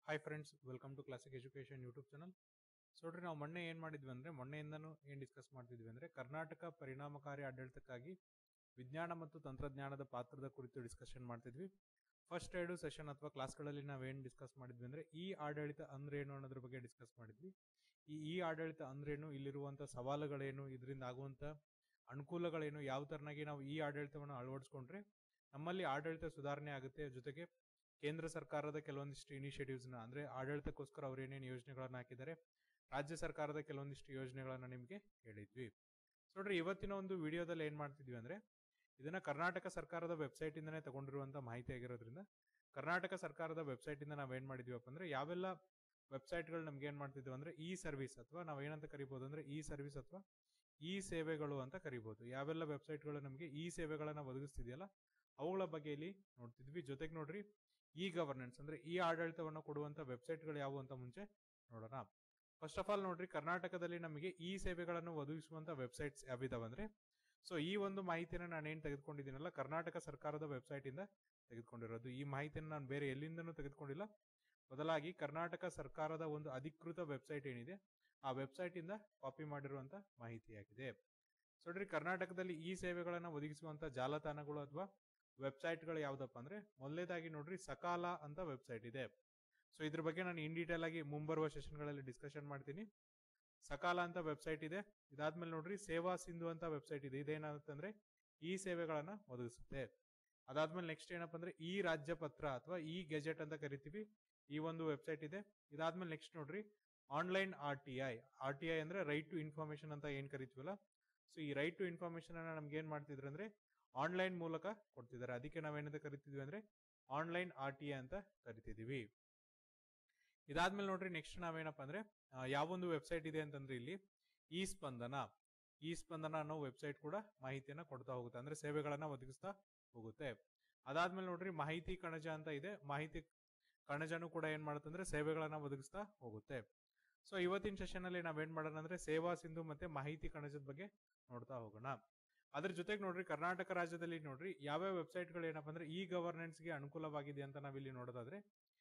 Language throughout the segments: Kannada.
hi friends welcome to classic education YouTube channel so ನೋಡ್ರಿ ನಾವು ಮೊನ್ನೆ ಏನ್ ಮಾಡಿದ್ವಿ ಅಂದ್ರೆ ಮೊನ್ನೆಯಿಂದನೂ ಏನ್ ಡಿಸ್ಕಸ್ ಮಾಡ್ತಿದ್ವಿ ಅಂದ್ರೆ ಕರ್ನಾಟಕ ಪರಿಣಾಮಕಾರಿ ಆಡಳಿತಕ್ಕಾಗಿ ವಿಜ್ಞಾನ ಮತ್ತು ತಂತ್ರಜ್ಞಾನದ ಪಾತ್ರದ ಕುರಿತು ಡಿಸ್ಕಷನ್ ಮಾಡ್ತಿದ್ವಿ ಫಸ್ಟ್ ಎರಡು ಸೆಷನ್ ಅಥವಾ ಕ್ಲಾಸ್ಗಳಲ್ಲಿ ನಾವೇನ್ ಡಿಸ್ಕಸ್ ಮಾಡಿದ್ವಿ ಅಂದ್ರೆ ಈ ಆಡಳಿತ ಅಂದ್ರೆ ಏನು ಅನ್ನೋದ್ರ ಬಗ್ಗೆ ಡಿಸ್ಕಸ್ ಮಾಡಿದ್ವಿ ಈ ಈ ಆಡಳಿತ ಅಂದ್ರೇನು ಇಲ್ಲಿರುವಂತ ಸವಾಲುಗಳೇನು ಇದರಿಂದ ಆಗುವಂತ ಅನುಕೂಲಗಳೇನು ಯಾವ ತರನಾಗಿ ನಾವು ಈ ಆಡಳಿತವನ್ನು ಅಳವಡಿಸ್ಕೊಂಡ್ರೆ ನಮ್ಮಲ್ಲಿ ಆಡಳಿತ ಸುಧಾರಣೆ ಆಗುತ್ತೆ ಜೊತೆಗೆ ಕೇಂದ್ರ ಸರ್ಕಾರದ ಕೆಲವೊಂದಿಷ್ಟು ಇನಿಷಿಯೇಟಿವ್ಸ್ ನ ಅಂದ್ರೆ ಆಡಳಿತಕ್ಕೋಸ್ಕರ ಅವ್ರು ಏನೇನು ಯೋಜನೆಗಳನ್ನ ಹಾಕಿದ್ದಾರೆ ರಾಜ್ಯ ಸರ್ಕಾರದ ಕೆಲವೊಂದಿಷ್ಟು ಯೋಜನೆಗಳನ್ನ ನಿಮ್ಗೆ ಹೇಳಿದ್ವಿ ಸೊ ನೋಡ್ರಿ ಇವತ್ತಿನ ಒಂದು ವಿಡಿಯೋದಲ್ಲಿ ಏನ್ ಮಾಡ್ತಿದ್ವಿ ಅಂದ್ರೆ ಇದನ್ನ ಕರ್ನಾಟಕ ಸರ್ಕಾರದ ವೆಬ್ಸೈಟ್ ಇಂದನೇ ತಗೊಂಡಿರುವಂತ ಮಾಹಿತಿ ಆಗಿರೋದ್ರಿಂದ ಕರ್ನಾಟಕ ಸರ್ಕಾರದ ವೆಬ್ಸೈಟ್ ಇಂದ ನಾವ್ ಏನ್ ಮಾಡಿದ್ವಿಪ್ಪ ಅಂದ್ರೆ ಯಾವೆಲ್ಲ ವೆಬ್ಸೈಟ್ ಗಳು ನಮ್ಗೆ ಏನ್ ಮಾಡ್ತಿದ್ವಿ ಅಂದ್ರೆ ಈ ಸರ್ವಿಸ್ ಅಥವಾ ನಾವ್ ಏನಂತ ಕರಿಬಹುದು ಅಂದ್ರೆ ಈ ಸರ್ವಿಸ್ ಅಥವಾ ಈ ಸೇವೆಗಳು ಅಂತ ಕರಿಬಹುದು ಯಾವೆಲ್ಲ ವೆಬ್ಸೈಟ್ ಗಳು ನಮ್ಗೆ ಈ ಸೇವೆಗಳನ್ನ ಒದಗಿಸ್ತಿದೆಯಲ್ಲ ಅವುಗಳ ಬಗ್ಗೆ ಇಲ್ಲಿ ನೋಡ್ತಿದ್ವಿ ಜೊತೆಗೆ ನೋಡ್ರಿ ಇ ಗವರ್ನೆನ್ಸ್ ಅಂದ್ರೆ ಈ ಆಡಳಿತವನ್ನು ಕೊಡುವಂತ ವೆಬ್ಸೈಟ್ ಗಳು ಯಾವುವು ಅಂತ ಮುಂಚೆ ನೋಡೋಣ ಫಸ್ಟ್ ಆಫ್ ಆಲ್ ನೋಡ್ರಿ ಕರ್ನಾಟಕದಲ್ಲಿ ನಮಗೆ ಈ ಸೇವೆಗಳನ್ನು ಒದಗಿಸುವಂತ ವೆಬ್ಸೈಟ್ಸ್ ಯಾವಿದಾವೆ ಅಂದ್ರೆ ಸೊ ಈ ಒಂದು ಮಾಹಿತಿನ ನಾನು ಏನ್ ತೆಗೆದುಕೊಂಡಿದ್ದೀನಲ್ಲ ಕರ್ನಾಟಕ ಸರ್ಕಾರದ ವೆಬ್ಸೈಟ್ ಇಂದ ತೆಗೆದುಕೊಂಡಿರೋದು ಈ ಮಾಹಿತಿಯನ್ನು ನಾನು ಬೇರೆ ಎಲ್ಲಿಂದನೂ ತೆಗೆದುಕೊಂಡಿಲ್ಲ ಬದಲಾಗಿ ಕರ್ನಾಟಕ ಸರ್ಕಾರದ ಒಂದು ಅಧಿಕೃತ ವೆಬ್ಸೈಟ್ ಏನಿದೆ ಆ ವೆಬ್ಸೈಟ್ ಇಂದ ಕಾಪಿ ಮಾಡಿರುವಂತ ಮಾಹಿತಿಯಾಗಿದೆ ಸೊ ನೋಡ್ರಿ ಕರ್ನಾಟಕದಲ್ಲಿ ಈ ಸೇವೆಗಳನ್ನ ಒದಗಿಸುವಂತ ಜಾಲತಾಣಗಳು ಅಥವಾ ವೆಬ್ಸೈಟ್ಗಳು ಯಾವ್ದಪ್ಪ ಅಂದ್ರೆ ಮೊದಲನೇದಾಗಿ ನೋಡ್ರಿ ಸಕಾಲ ಅಂತ ವೆಬ್ಸೈಟ್ ಇದೆ ಸೊ ಇದ್ರ ಬಗ್ಗೆ ನಾನು ಇನ್ ಡೀಟೇಲ್ ಆಗಿ ಮುಂಬರುವ ಸೆಷನ್ಗಳಲ್ಲಿ ಡಿಸ್ಕಷನ್ ಮಾಡ್ತೀನಿ ಸಕಾಲ ಅಂತ ವೆಬ್ಸೈಟ್ ಇದೆ ಇದಾದ್ಮೇಲೆ ನೋಡ್ರಿ ಸೇವಾ ಸಿಂಧು ಅಂತ ವೆಬ್ಸೈಟ್ ಇದೆ ಇದೇನಾಗುತ್ತಂದ್ರೆ ಈ ಸೇವೆಗಳನ್ನ ಒದಗಿಸುತ್ತೆ ಅದಾದ್ಮೇಲೆ ನೆಕ್ಸ್ಟ್ ಏನಪ್ಪ ಅಂದ್ರೆ ಈ ರಾಜ್ಯ ಪತ್ರ ಅಥವಾ ಈ ಗೆಜೆಟ್ ಅಂತ ಕರಿತೀವಿ ಈ ಒಂದು ವೆಬ್ಸೈಟ್ ಇದೆ ಇದಾದ್ಮೇಲೆ ನೆಕ್ಸ್ಟ್ ನೋಡ್ರಿ online R T I R T I ಅಂದ್ರೆ ರೈಟ್ ಟು ಇನ್ಫಾರ್ಮೇಶನ್ ಅಂತ ಏನ್ ಕರಿತೀವಲ್ಲ ಸೊ ಈ ರೈಟ್ ಟು ಇನ್ಫಾರ್ಮೇಶನ್ ಅನ್ನ ನಮ್ಗೆ ಏನ್ ಮಾಡ್ತಿದ್ರು ಅಂದ್ರೆ ಆನ್ಲೈನ್ ಮೂಲಕ ಕೊಡ್ತಿದ್ದಾರೆ ಅದಕ್ಕೆ ನಾವೇನಂತ ಕರಿತಿದ್ವಿ ಅಂದ್ರೆ ಆನ್ಲೈನ್ ಆರ್ ಟಿ ಐ ಅಂತ ಕರಿತಿದೀವಿ ಇದಾದ್ಮೇಲೆ ನೋಡ್ರಿ ನೆಕ್ಸ್ಟ್ ನಾವೇನಪ್ಪ ಅಂದ್ರೆ ಆ, ಯಾವೊಂದು ವೆಬ್ಸೈಟ್ ಇದೆ ಅಂತಂದ್ರೆ ಇಲ್ಲಿ ಈ ಸ್ಪಂದನ ಈ ಸ್ಪಂದನ ಅನ್ನೋ ವೆಬ್ಸೈಟ್ ಕೂಡ ಮಾಹಿತಿಯನ್ನ ಕೊಡ್ತಾ ಹೋಗುತ್ತೆ ಅಂದ್ರೆ ಸೇವೆಗಳನ್ನ ಒದಗಿಸ್ತಾ ಹೋಗುತ್ತೆ ಅದಾದ್ಮೇಲೆ ನೋಡ್ರಿ ಮಾಹಿತಿ ಕಣಜ ಅಂತ ಇದೆ ಮಾಹಿತಿ ಕಣಜನು ಕೂಡ ಏನ್ ಮಾಡುತ್ತೆ ಅಂದ್ರೆ ಸೇವೆಗಳನ್ನ ಒದಗಿಸ್ತಾ ಹೋಗುತ್ತೆ ಸೊ ಇವತ್ತಿನ ಸೆಷನ್ ಅಲ್ಲಿ ನಾವೇನ್ ಮಾಡೋಣ ಅಂದ್ರೆ ಸೇವಾ ಸಿಂಧು ಮತ್ತೆ ಮಾಹಿತಿ ಕಣಜದ ಬಗ್ಗೆ ನೋಡ್ತಾ ಹೋಗೋಣ ಅದ್ರ ಜೊತೆಗೆ ನೋಡ್ರಿ ಕರ್ನಾಟಕ ರಾಜ್ಯದಲ್ಲಿ ನೋಡ್ರಿ ಯಾವ್ಯಾವ ವೆಬ್ಸೈಟ್ ಗಳು ಏನಪ್ಪಾ ಅಂದ್ರೆ ಈ ಗವರ್ನೆನ್ಸ್ ಗೆ ಅನುಕೂಲವಾಗಿದೆ ಅಂತ ನಾವಿಲ್ಲಿ ನೋಡೋದಾದ್ರೆ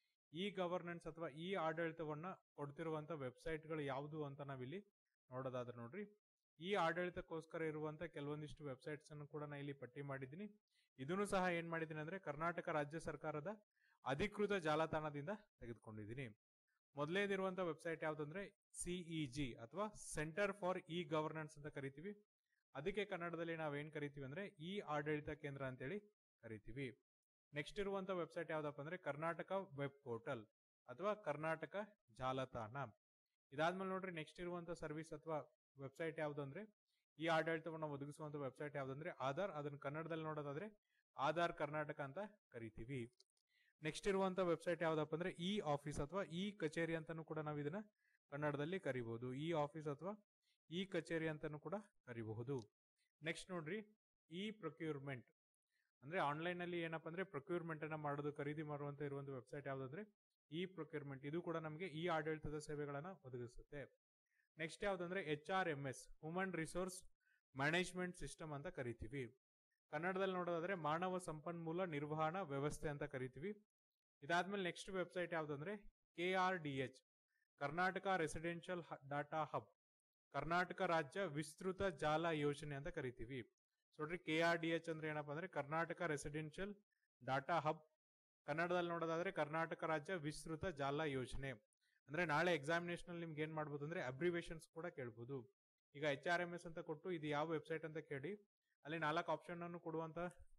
ಈ ಗವರ್ನೆನ್ಸ್ ಅಥವಾ ಈ ಆಡಳಿತವನ್ನ ಕೊಡ್ತಿರುವಂತ ವೆಬ್ಸೈಟ್ ಗಳು ಯಾವುದು ಅಂತ ನಾವಿಲ್ಲಿ ನೋಡೋದಾದ್ರೆ ನೋಡ್ರಿ ಈ ಆಡಳಿತಕ್ಕೋಸ್ಕರ ಇರುವಂತ ಕೆಲವೊಂದಿಷ್ಟು ವೆಬ್ಸೈಟ್ಸ್ ಅನ್ನು ಕೂಡ ನಾ ಇಲ್ಲಿ ಪಟ್ಟಿ ಮಾಡಿದ್ದೀನಿ ಇದನ್ನು ಸಹ ಏನ್ ಮಾಡಿದ್ದೀನಿ ಅಂದ್ರೆ ಕರ್ನಾಟಕ ರಾಜ್ಯ ಸರ್ಕಾರದ ಅಧಿಕೃತ ಜಾಲತಾಣದಿಂದ ತೆಗೆದುಕೊಂಡಿದ್ದೀನಿ ಮೊದಲೇದಿರುವಂತ ವೆಬ್ಸೈಟ್ ಯಾವ್ದಂದ್ರೆ ಸಿಇಜಿ ಅಥವಾ ಸೆಂಟರ್ ಫಾರ್ ಇ ಗವರ್ನೆನ್ಸ್ ಅಂತ ಕರಿತೀವಿ ಅದಕ್ಕೆ ಕನ್ನಡದಲ್ಲಿ ನಾವೇನ್ ಕರಿತೀವಿ ಅಂದ್ರೆ ಈ ಆಡಳಿತ ಕೇಂದ್ರ ಅಂತೇಳಿ ಕರಿತೀವಿ ನೆಕ್ಸ್ಟ್ ಇರುವಂತ ವೆಬ್ಸೈಟ್ ಯಾವ್ದಪ್ಪ ಅಂದ್ರೆ ಕರ್ನಾಟಕ ವೆಬ್ ಪೋರ್ಟಲ್ ಅಥವಾ ಕರ್ನಾಟಕ ಜಾಲತಾಣ ಇದಾದ್ಮೇಲೆ ನೋಡ್ರಿ ನೆಕ್ಸ್ಟ್ ಇರುವಂತ ಸರ್ವಿಸ್ ಅಥವಾ ವೆಬ್ಸೈಟ್ ಯಾವ್ದಂದ್ರೆ ಈ ಆಡಳಿತವನ್ನು ಒದಗಿಸುವಂತ ವೆಬ್ಸೈಟ್ ಯಾವ್ದಂದ್ರೆ ಆಧಾರ್ ಅದನ್ನ ಕನ್ನಡದಲ್ಲಿ ನೋಡೋದಾದ್ರೆ ಆಧಾರ್ ಕರ್ನಾಟಕ ಅಂತ ಕರಿತೀವಿ ನೆಕ್ಸ್ಟ್ ಇರುವಂತ ವೆಬ್ಸೈಟ್ ಯಾವ್ದಪ್ಪ ಅಂದ್ರೆ ಈ ಆಫೀಸ್ ಅಥವಾ ಈ ಕಚೇರಿ ಅಂತಾನು ಕೂಡ ನಾವು ಇದನ್ನ ಕನ್ನಡದಲ್ಲಿ ಕರಿಬಹುದು ಈ ಆಫೀಸ್ ಅಥವಾ ಈ ಕಚೇರಿ ಅಂತಾನು ಕೂಡ ಕರಿಬಹುದು ನೆಕ್ಸ್ಟ್ ನೋಡ್ರಿ ಈ ಪ್ರೊಕ್ಯೂರ್ಮೆಂಟ್ ಅಂದ್ರೆ ಆನ್ಲೈನ್ ಅಲ್ಲಿ ಏನಪ್ಪಾ ಅಂದ್ರೆ ಪ್ರೊಕ್ಯೂರ್ಮೆಂಟ್ ಅನ್ನ ಮಾಡೋದು ಖರೀದಿ ಮಾಡುವಂತ ಇರುವಂತ ವೆಬ್ಸೈಟ್ ಯಾವ್ದಂದ್ರೆ ಈ ಪ್ರೊಕ್ಯೂರ್ಮೆಂಟ್ ಇದು ಕೂಡ ನಮಗೆ ಈ ಆಡಳಿತದ ಸೇವೆಗಳನ್ನ ಒದಗಿಸುತ್ತೆ ನೆಕ್ಸ್ಟ್ ಯಾವ್ದಂದ್ರೆ H R M S human resource management system ಅಂತ ಕರಿತೀವಿ ಕನ್ನಡದಲ್ಲಿ ನೋಡೋದಾದ್ರೆ ಮಾನವ ಸಂಪನ್ಮೂಲ ನಿರ್ವಹಣಾ ವ್ಯವಸ್ಥೆ ಅಂತ ಕರಿತೀವಿ ಇದಾದ್ಮೇಲೆ ನೆಕ್ಸ್ಟ್ ವೆಬ್ಸೈಟ್ ಯಾವ್ದಂದ್ರೆ K R D H Karnataka residential data hub Karnataka ರಾಜ್ಯ ವಿಸ್ತೃತ ಜಾಲ ಯೋಜನೆ ಅಂತ ಕರಿತೀವಿ ಸೊ ನೋಡ್ರಿ ಕೆ ಆರ್ ಡಿ ಎಚ್ ಅಂದ್ರೆ ಏನಪ್ಪಾ ಅಂದ್ರೆ ಕರ್ನಾಟಕ ರೆಸಿಡೆನ್ಷಿಯಲ್ ಡಾಟಾ ಹಬ್ ಕನ್ನಡದಲ್ಲಿ ನೋಡೋದಾದ್ರೆ ಕರ್ನಾಟಕ ರಾಜ್ಯ ವಿಸ್ತೃತ ಜಾಲ ಯೋಜನೆ ಅಂದ್ರೆ ನಾಳೆ ಎಕ್ಸಾಮಿನೇಷನ್ ಅಲ್ಲಿ ನಿಮ್ಗೆ ಏನ್ ಮಾಡ್ಬೋದು ಅಂದ್ರೆ ಅಬ್ರಿವೇಶನ್ಸ್ ಕೂಡ ಕೇಳ್ಬೋದು ಈಗ ಎಚ್ ಆರ್ ಎಂ ಎಸ್ ಅಂತ ಕೊಟ್ಟು ಇದು ಯಾವ ವೆಬ್ಸೈಟ್ ಅಂತ ಕೇಳಿ ಅಲ್ಲಿ ನಾಲ್ಕು ಆಪ್ಷನ್ ಅನ್ನು ಕೊಡುವಂತ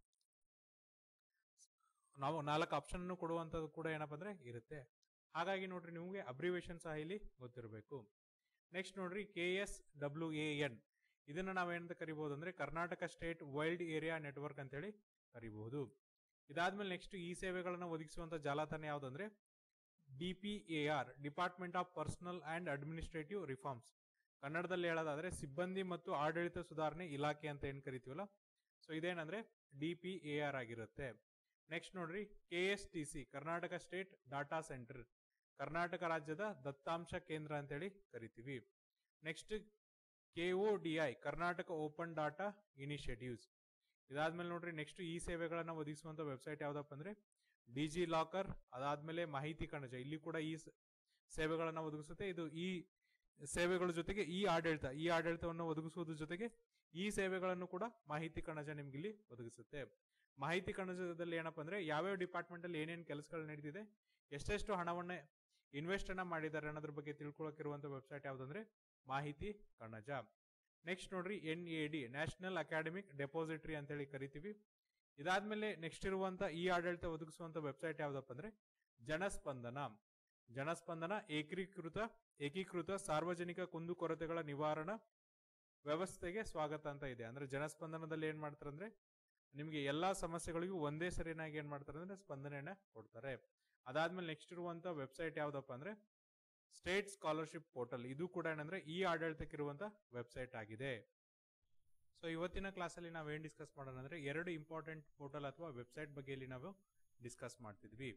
ನಾವು ನಾಲ್ಕು ಆಪ್ಷನ್ ಅನ್ನು ಕೊಡುವಂತದ್ದು ಕೂಡ ಏನಪ್ಪಾ ಅಂದ್ರೆ ಇರುತ್ತೆ ಹಾಗಾಗಿ ನೋಡ್ರಿ ನಿಮ್ಗೆ ಅಬ್ರಿವೇಶನ್ ಸಹ ಇಲ್ಲಿ ಗೊತ್ತಿರಬೇಕು ನೆಕ್ಸ್ಟ್ ನೋಡ್ರಿ K S W A N ಇದನ್ನ ನಾವೇನಂತ ಕರಿಬಹುದು ಅಂದ್ರೆ Karnataka state wild area network ಅಂತೇಳಿ ಕರಿಬಹುದು ಇದಾದ್ಮೇಲೆ ನೆಕ್ಸ್ಟ್ ಈ ಸೇವೆಗಳನ್ನ ಒದಗಿಸುವಂತ ಜಾಲತಾಣ ಯಾವ್ದಂದ್ರೆ DPAR department of personnel and administrative reforms ಕನ್ನಡದಲ್ಲಿ ಹೇಳೋದಾದ್ರೆ ಸಿಬ್ಬಂದಿ ಮತ್ತು ಆಡಳಿತ ಸುಧಾರಣೆ ಇಲಾಖೆ ಅಂತ ಏನ್ ಕರಿತೀವಲ್ಲ ಸೊ ಇದೇನಂದ್ರೆ ಡಿಪಿಎಆರ್ ಆಗಿರುತ್ತೆ ನೆಕ್ಸ್ಟ್ ನೋಡ್ರಿ K S T C Karnataka state data centre Karnataka ರಾಜ್ಯದ ದತ್ತಾಂಶ ಕೇಂದ್ರ ಅಂತೇಳಿ ಕರಿತೀವಿ next KODI Karnataka open data initiatives ಇದಾದ್ಮೇಲೆ ನೋಡ್ರಿ ನೆಕ್ಸ್ಟ್ ಈ ಸೇವೆಗಳನ್ನ ಒದಗಿಸುವಂತ ವೆಬ್ಸೈಟ್ ಯಾವ್ದಪ್ಪ ಅಂದ್ರೆ ಡಿ ಜಿ ಲಾಕರ್ ಅದಾದ್ಮೇಲೆ ಮಾಹಿತಿ ಕಣಜ ಇಲ್ಲಿ ಕೂಡ ಈ ಸ- ಸೇವೆಗಳನ್ನ ಒದಗಿಸುತ್ತೆ ಇದು ಈ ಸೇವೆಗಳ ಜೊತೆಗೆ ಈ ಆಡಳಿತ ಈ ಆಡಳಿತವನ್ನು ಒದಗಿಸುವುದ್ರ ಜೊತೆಗೆ ಈ ಸೇವೆಗಳನ್ನು ಕೂಡ ಮಾಹಿತಿ ಕಣಜ ನಿಮ್ಗೆ ಇಲ್ಲಿ ಒದಗಿಸುತ್ತೆ ಮಾಹಿತಿ ಕಣಜದಲ್ಲಿ ಏನಪ್ಪಾ ಅಂದ್ರೆ ಯಾವ್ಯಾವ ಡಿಪಾರ್ಟ್ಮೆಂಟ್ ಅಲ್ಲಿ ಏನೇನು ಕೆಲಸಗಳು ನಡೀತಿದೆ ಎಷ್ಟೆಷ್ಟು ಹಣವನ್ನ ಇನ್ವೆಸ್ಟ್ ಅನ್ನ ಮಾಡಿದ್ದಾರೆ ಅನ್ನೋದ್ರ ಬಗ್ಗೆ ತಿಳ್ಕೊಳಕಿರುವಂತ ವೆಬ್ಸೈಟ್ ಯಾವ್ದಂದ್ರೆ ಮಾಹಿತಿ ಕಣಜ ನೆಕ್ಸ್ಟ್ ನೋಡ್ರಿ N A D national academic depository ಅಂತೇಳಿ ಕರಿತೀವಿ ಇದಾದ್ಮೇಲೆ ನೆಕ್ಸ್ಟ್ ಇರುವಂತ ಈ ಆಡಳಿತ ಒದಗಿಸುವಂತ ವೆಬ್ಸೈಟ್ ಯಾವ್ದಪ್ಪ ಅಂದ್ರೆ ಜನಸ್ಪಂದನ ಜನಸ್ಪಂದನ ಏಕೀಕೃತ ಏಕೀಕೃತ ಸಾರ್ವಜನಿಕ ಕುಂದುಕೊರತೆಗಳ ನಿವಾರಣಾ ವ್ಯವಸ್ಥೆಗೆ ಸ್ವಾಗತ ಅಂತ ಇದೆ ಅಂದ್ರೆ ಜನಸ್ಪಂದನದಲ್ಲಿ ಏನ್ ಮಾಡ್ತಾರೆ ಅಂದ್ರೆ ನಿಮಗೆ ಎಲ್ಲಾ ಸಮಸ್ಯೆಗಳಿಗೂ ಒಂದೇ ಸರಿನಾಗಿ ಏನ್ ಮಾಡ್ತಾರೆ ಅಂದ್ರೆ ಸ್ಪಂದನೆಯನ್ನ ಕೊಡ್ತಾರೆ ಅದಾದ್ಮೇಲೆ ನೆಕ್ಸ್ಟ್ ಇರುವಂತ ವೆಬ್ಸೈಟ್ ಯಾವ್ದಪ್ಪ ಅಂದ್ರೆ ಸ್ಟೇಟ್ ಸ್ಕಾಲರ್ಶಿಪ್ ಪೋರ್ಟಲ್ ಇದು ಕೂಡ ಏನಂದ್ರೆ ಈ ಆಡಳಿತಕ್ಕಿರುವಂತ ವೆಬ್ಸೈಟ್ ಆಗಿದೆ ಸೊ ಇವತ್ತಿನ ಕ್ಲಾಸಲ್ಲಿ ನಾವು ಏನ್ ಡಿಸ್ಕಸ್ ಮಾಡೋಣ ಅಂದ್ರೆ ಎರಡು ಇಂಪಾರ್ಟೆಂಟ್ ಪೋರ್ಟಲ್ ಅಥವಾ ವೆಬ್ಸೈಟ್ ಬಗ್ಗೆ ಇಲ್ಲಿ ನಾವು ಡಿಸ್ಕಸ್ ಮಾಡ್ತಿದ್ವಿ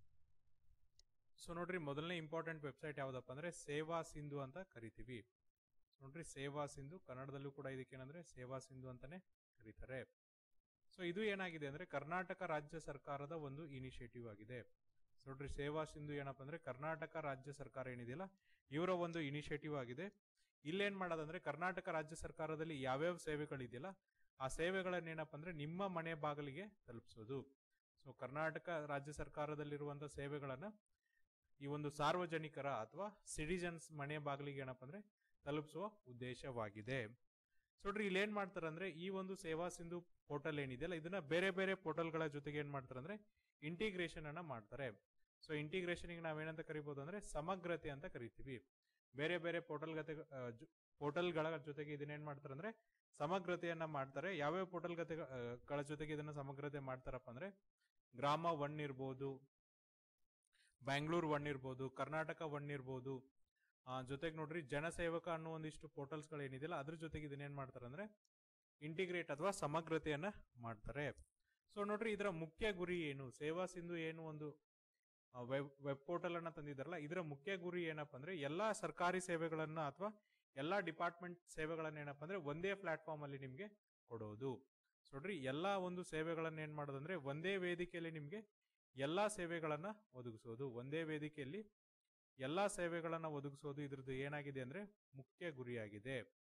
ಸೊ ನೋಡ್ರಿ ಮೊದಲನೇ ಇಂಪಾರ್ಟೆಂಟ್ ವೆಬ್ಸೈಟ್ ಯಾವ್ದಪ್ಪ ಅಂದ್ರೆ ಸೇವಾ ಸಿಂಧು ಅಂತ ಕರಿತೀವಿ ನೋಡ್ರಿ ಸೇವಾ ಸಿಂಧು ಕನ್ನಡದಲ್ಲೂ ಕೂಡ ಇದಕ್ಕೆ ಏನಂದ್ರೆ ಸೇವಾ ಸಿಂಧು ಅಂತಾನೆ ಕರೀತಾರೆ ಸೊ ಇದು ಏನಾಗಿದೆ ಅಂದ್ರೆ ಕರ್ನಾಟಕ ರಾಜ್ಯ ಸರ್ಕಾರದ ಒಂದು ಇನಿಷಿಯೇಟಿವ್ ಆಗಿದೆ ನೋಡ್ರಿ ಸೇವಾ ಸಿಂಧು ಏನಪ್ಪಾ ಅಂದ್ರೆ ಕರ್ನಾಟಕ ರಾಜ್ಯ ಸರ್ಕಾರ ಏನಿದೆಯಲ್ಲ ಇವರ ಒಂದು ಇನಿಷಿಯೇಟಿವ್ ಆಗಿದೆ ಇಲ್ಲೇನ್ ಮಾಡೋದಂದ್ರೆ ಕರ್ನಾಟಕ ರಾಜ್ಯ ಸರ್ಕಾರದಲ್ಲಿ ಯಾವ್ಯಾವ ಸೇವೆಗಳಿದೆಯಲ್ಲ ಆ ಸೇವೆಗಳನ್ನ ಏನಪ್ಪಾ ಅಂದ್ರೆ ನಿಮ್ಮ ಮನೆ ಬಾಗಿಲಿಗೆ ತಲುಪಿಸೋದು ಸೊ ಕರ್ನಾಟಕ ರಾಜ್ಯ ಸರ್ಕಾರದಲ್ಲಿರುವಂತ ಸೇವೆಗಳನ್ನ ಈ ಒಂದು ಸಾರ್ವಜನಿಕರ ಅಥವಾ ಸಿಟಿಜನ್ಸ್ ಮನೆ ಬಾಗಿಲಿಗೆ ಏನಪ್ಪಾ ಅಂದ್ರೆ ತಲುಪಿಸುವ ಉದ್ದೇಶವಾಗಿದೆ ಸೊ ನೋಡ್ರಿ ಇಲ್ಲಿ ಏನ್ ಮಾಡ್ತಾರೆ ಅಂದ್ರೆ ಈ ಒಂದು ಸೇವಾ ಸಿಂಧು ಪೋರ್ಟಲ್ ಏನಿದೆಯಲ್ಲ ಇದನ್ನ ಬೇರೆ ಬೇರೆ ಪೋರ್ಟಲ್ಗಳ ಜೊತೆಗೆ ಏನ್ ಮಾಡ್ತಾರೆ ಅಂದ್ರೆ ಇಂಟಿಗ್ರೇಷನ್ ಅನ್ನ ಮಾಡ್ತಾರೆ ಸೊ ಇಂಟಿಗ್ರೇಷನ್ ನಾವೇನಂತ ಕರಿಬಹುದು ಅಂದ್ರೆ ಸಮಗ್ರತೆ ಅಂತ ಕರಿತೀವಿ ಬೇರೆ ಬೇರೆ ಪೋರ್ಟಲ್ ಗತೆ ಪೋರ್ಟಲ್ಗಳ ಜೊತೆಗೆ ಇದನ್ನೇನ್ ಮಾಡ್ತಾರೆ ಅಂದ್ರೆ ಸಮಗ್ರತೆಯನ್ನ ಮಾಡ್ತಾರೆ ಯಾವ್ಯಾವ ಪೋರ್ಟಲ್ ಗತೆ ಗಳ ಜೊತೆಗೆ ಇದನ್ನ ಸಮಗ್ರತೆ ಮಾಡ್ತಾರಪ್ಪ ಅಂದ್ರೆ ಗ್ರಾಮ ಒನ್ ಇರ್ಬೋದು ಬ್ಯಾಂಗ್ಳೂರ್ ಒನ್ ಇರ್ಬೋದು ಕರ್ನಾಟಕ ಒನ್ ಇರ್ಬೋದು ಆ, ಜೊತೆಗೆ ನೋಡ್ರಿ ಜನಸೇವಕ ಅನ್ನೋ ಒಂದಿಷ್ಟು ಪೋರ್ಟಲ್ಸ್ ಗಳು ಏನಿದೆಯಲ್ಲ ಅದ್ರ ಜೊತೆಗೆ ಇದನ್ನೇನ್ ಮಾಡ್ತಾರೆ ಅಂದ್ರೆ ಇಂಟಿಗ್ರೇಟ್ ಅಥವಾ ಸಮಗ್ರತೆಯನ್ನ ಮಾಡ್ತಾರೆ ಸೊ ನೋಡ್ರಿ ಇದರ ಮುಖ್ಯ ಗುರಿ ಏನು ಸೇವಾ ಸಿಂಧು ಏನು ಒಂದು ವೆಬ್ ವೆಬ್ ಪೋರ್ಟಲ್ ಅನ್ನ ತಂದಿದ್ದಾರಲ್ಲ ಇದರ ಮುಖ್ಯ ಗುರಿ ಏನಪ್ಪಾ ಅಂದ್ರೆ ಎಲ್ಲಾ ಸರ್ಕಾರಿ ಸೇವೆಗಳನ್ನ ಅಥವಾ ಎಲ್ಲಾ ಡಿಪಾರ್ಟ್ಮೆಂಟ್ ಸೇವೆಗಳನ್ನ ಏನಪ್ಪಾ ಅಂದ್ರೆ ಒಂದೇ ಪ್ಲಾಟ್ಫಾರ್ಮ್ ಅಲ್ಲಿ ನಿಮ್ಗೆ ಕೊಡೋದು ಸೊ ನೋಡ್ರಿ ಎಲ್ಲಾ ಒಂದು ಸೇವೆಗಳನ್ನ ಏನ್ ಮಾಡೋದಂದ್ರೆ ಒಂದೇ ವೇದಿಕೆಯಲ್ಲಿ ನಿಮ್ಗೆ ಎಲ್ಲಾ ಸೇವೆಗಳನ್ನ ಒದಗಿಸೋದು ಒಂದೇ ವೇದಿಕೆಯಲ್ಲಿ ಎಲ್ಲಾ ಸೇವೆಗಳನ್ನ ಒದಗಿಸೋದು ಇದ್ರದ್ದು ಏನಾಗಿದೆ ಅಂದ್ರೆ ಮುಖ್ಯ ಗುರಿಯಾಗಿದೆ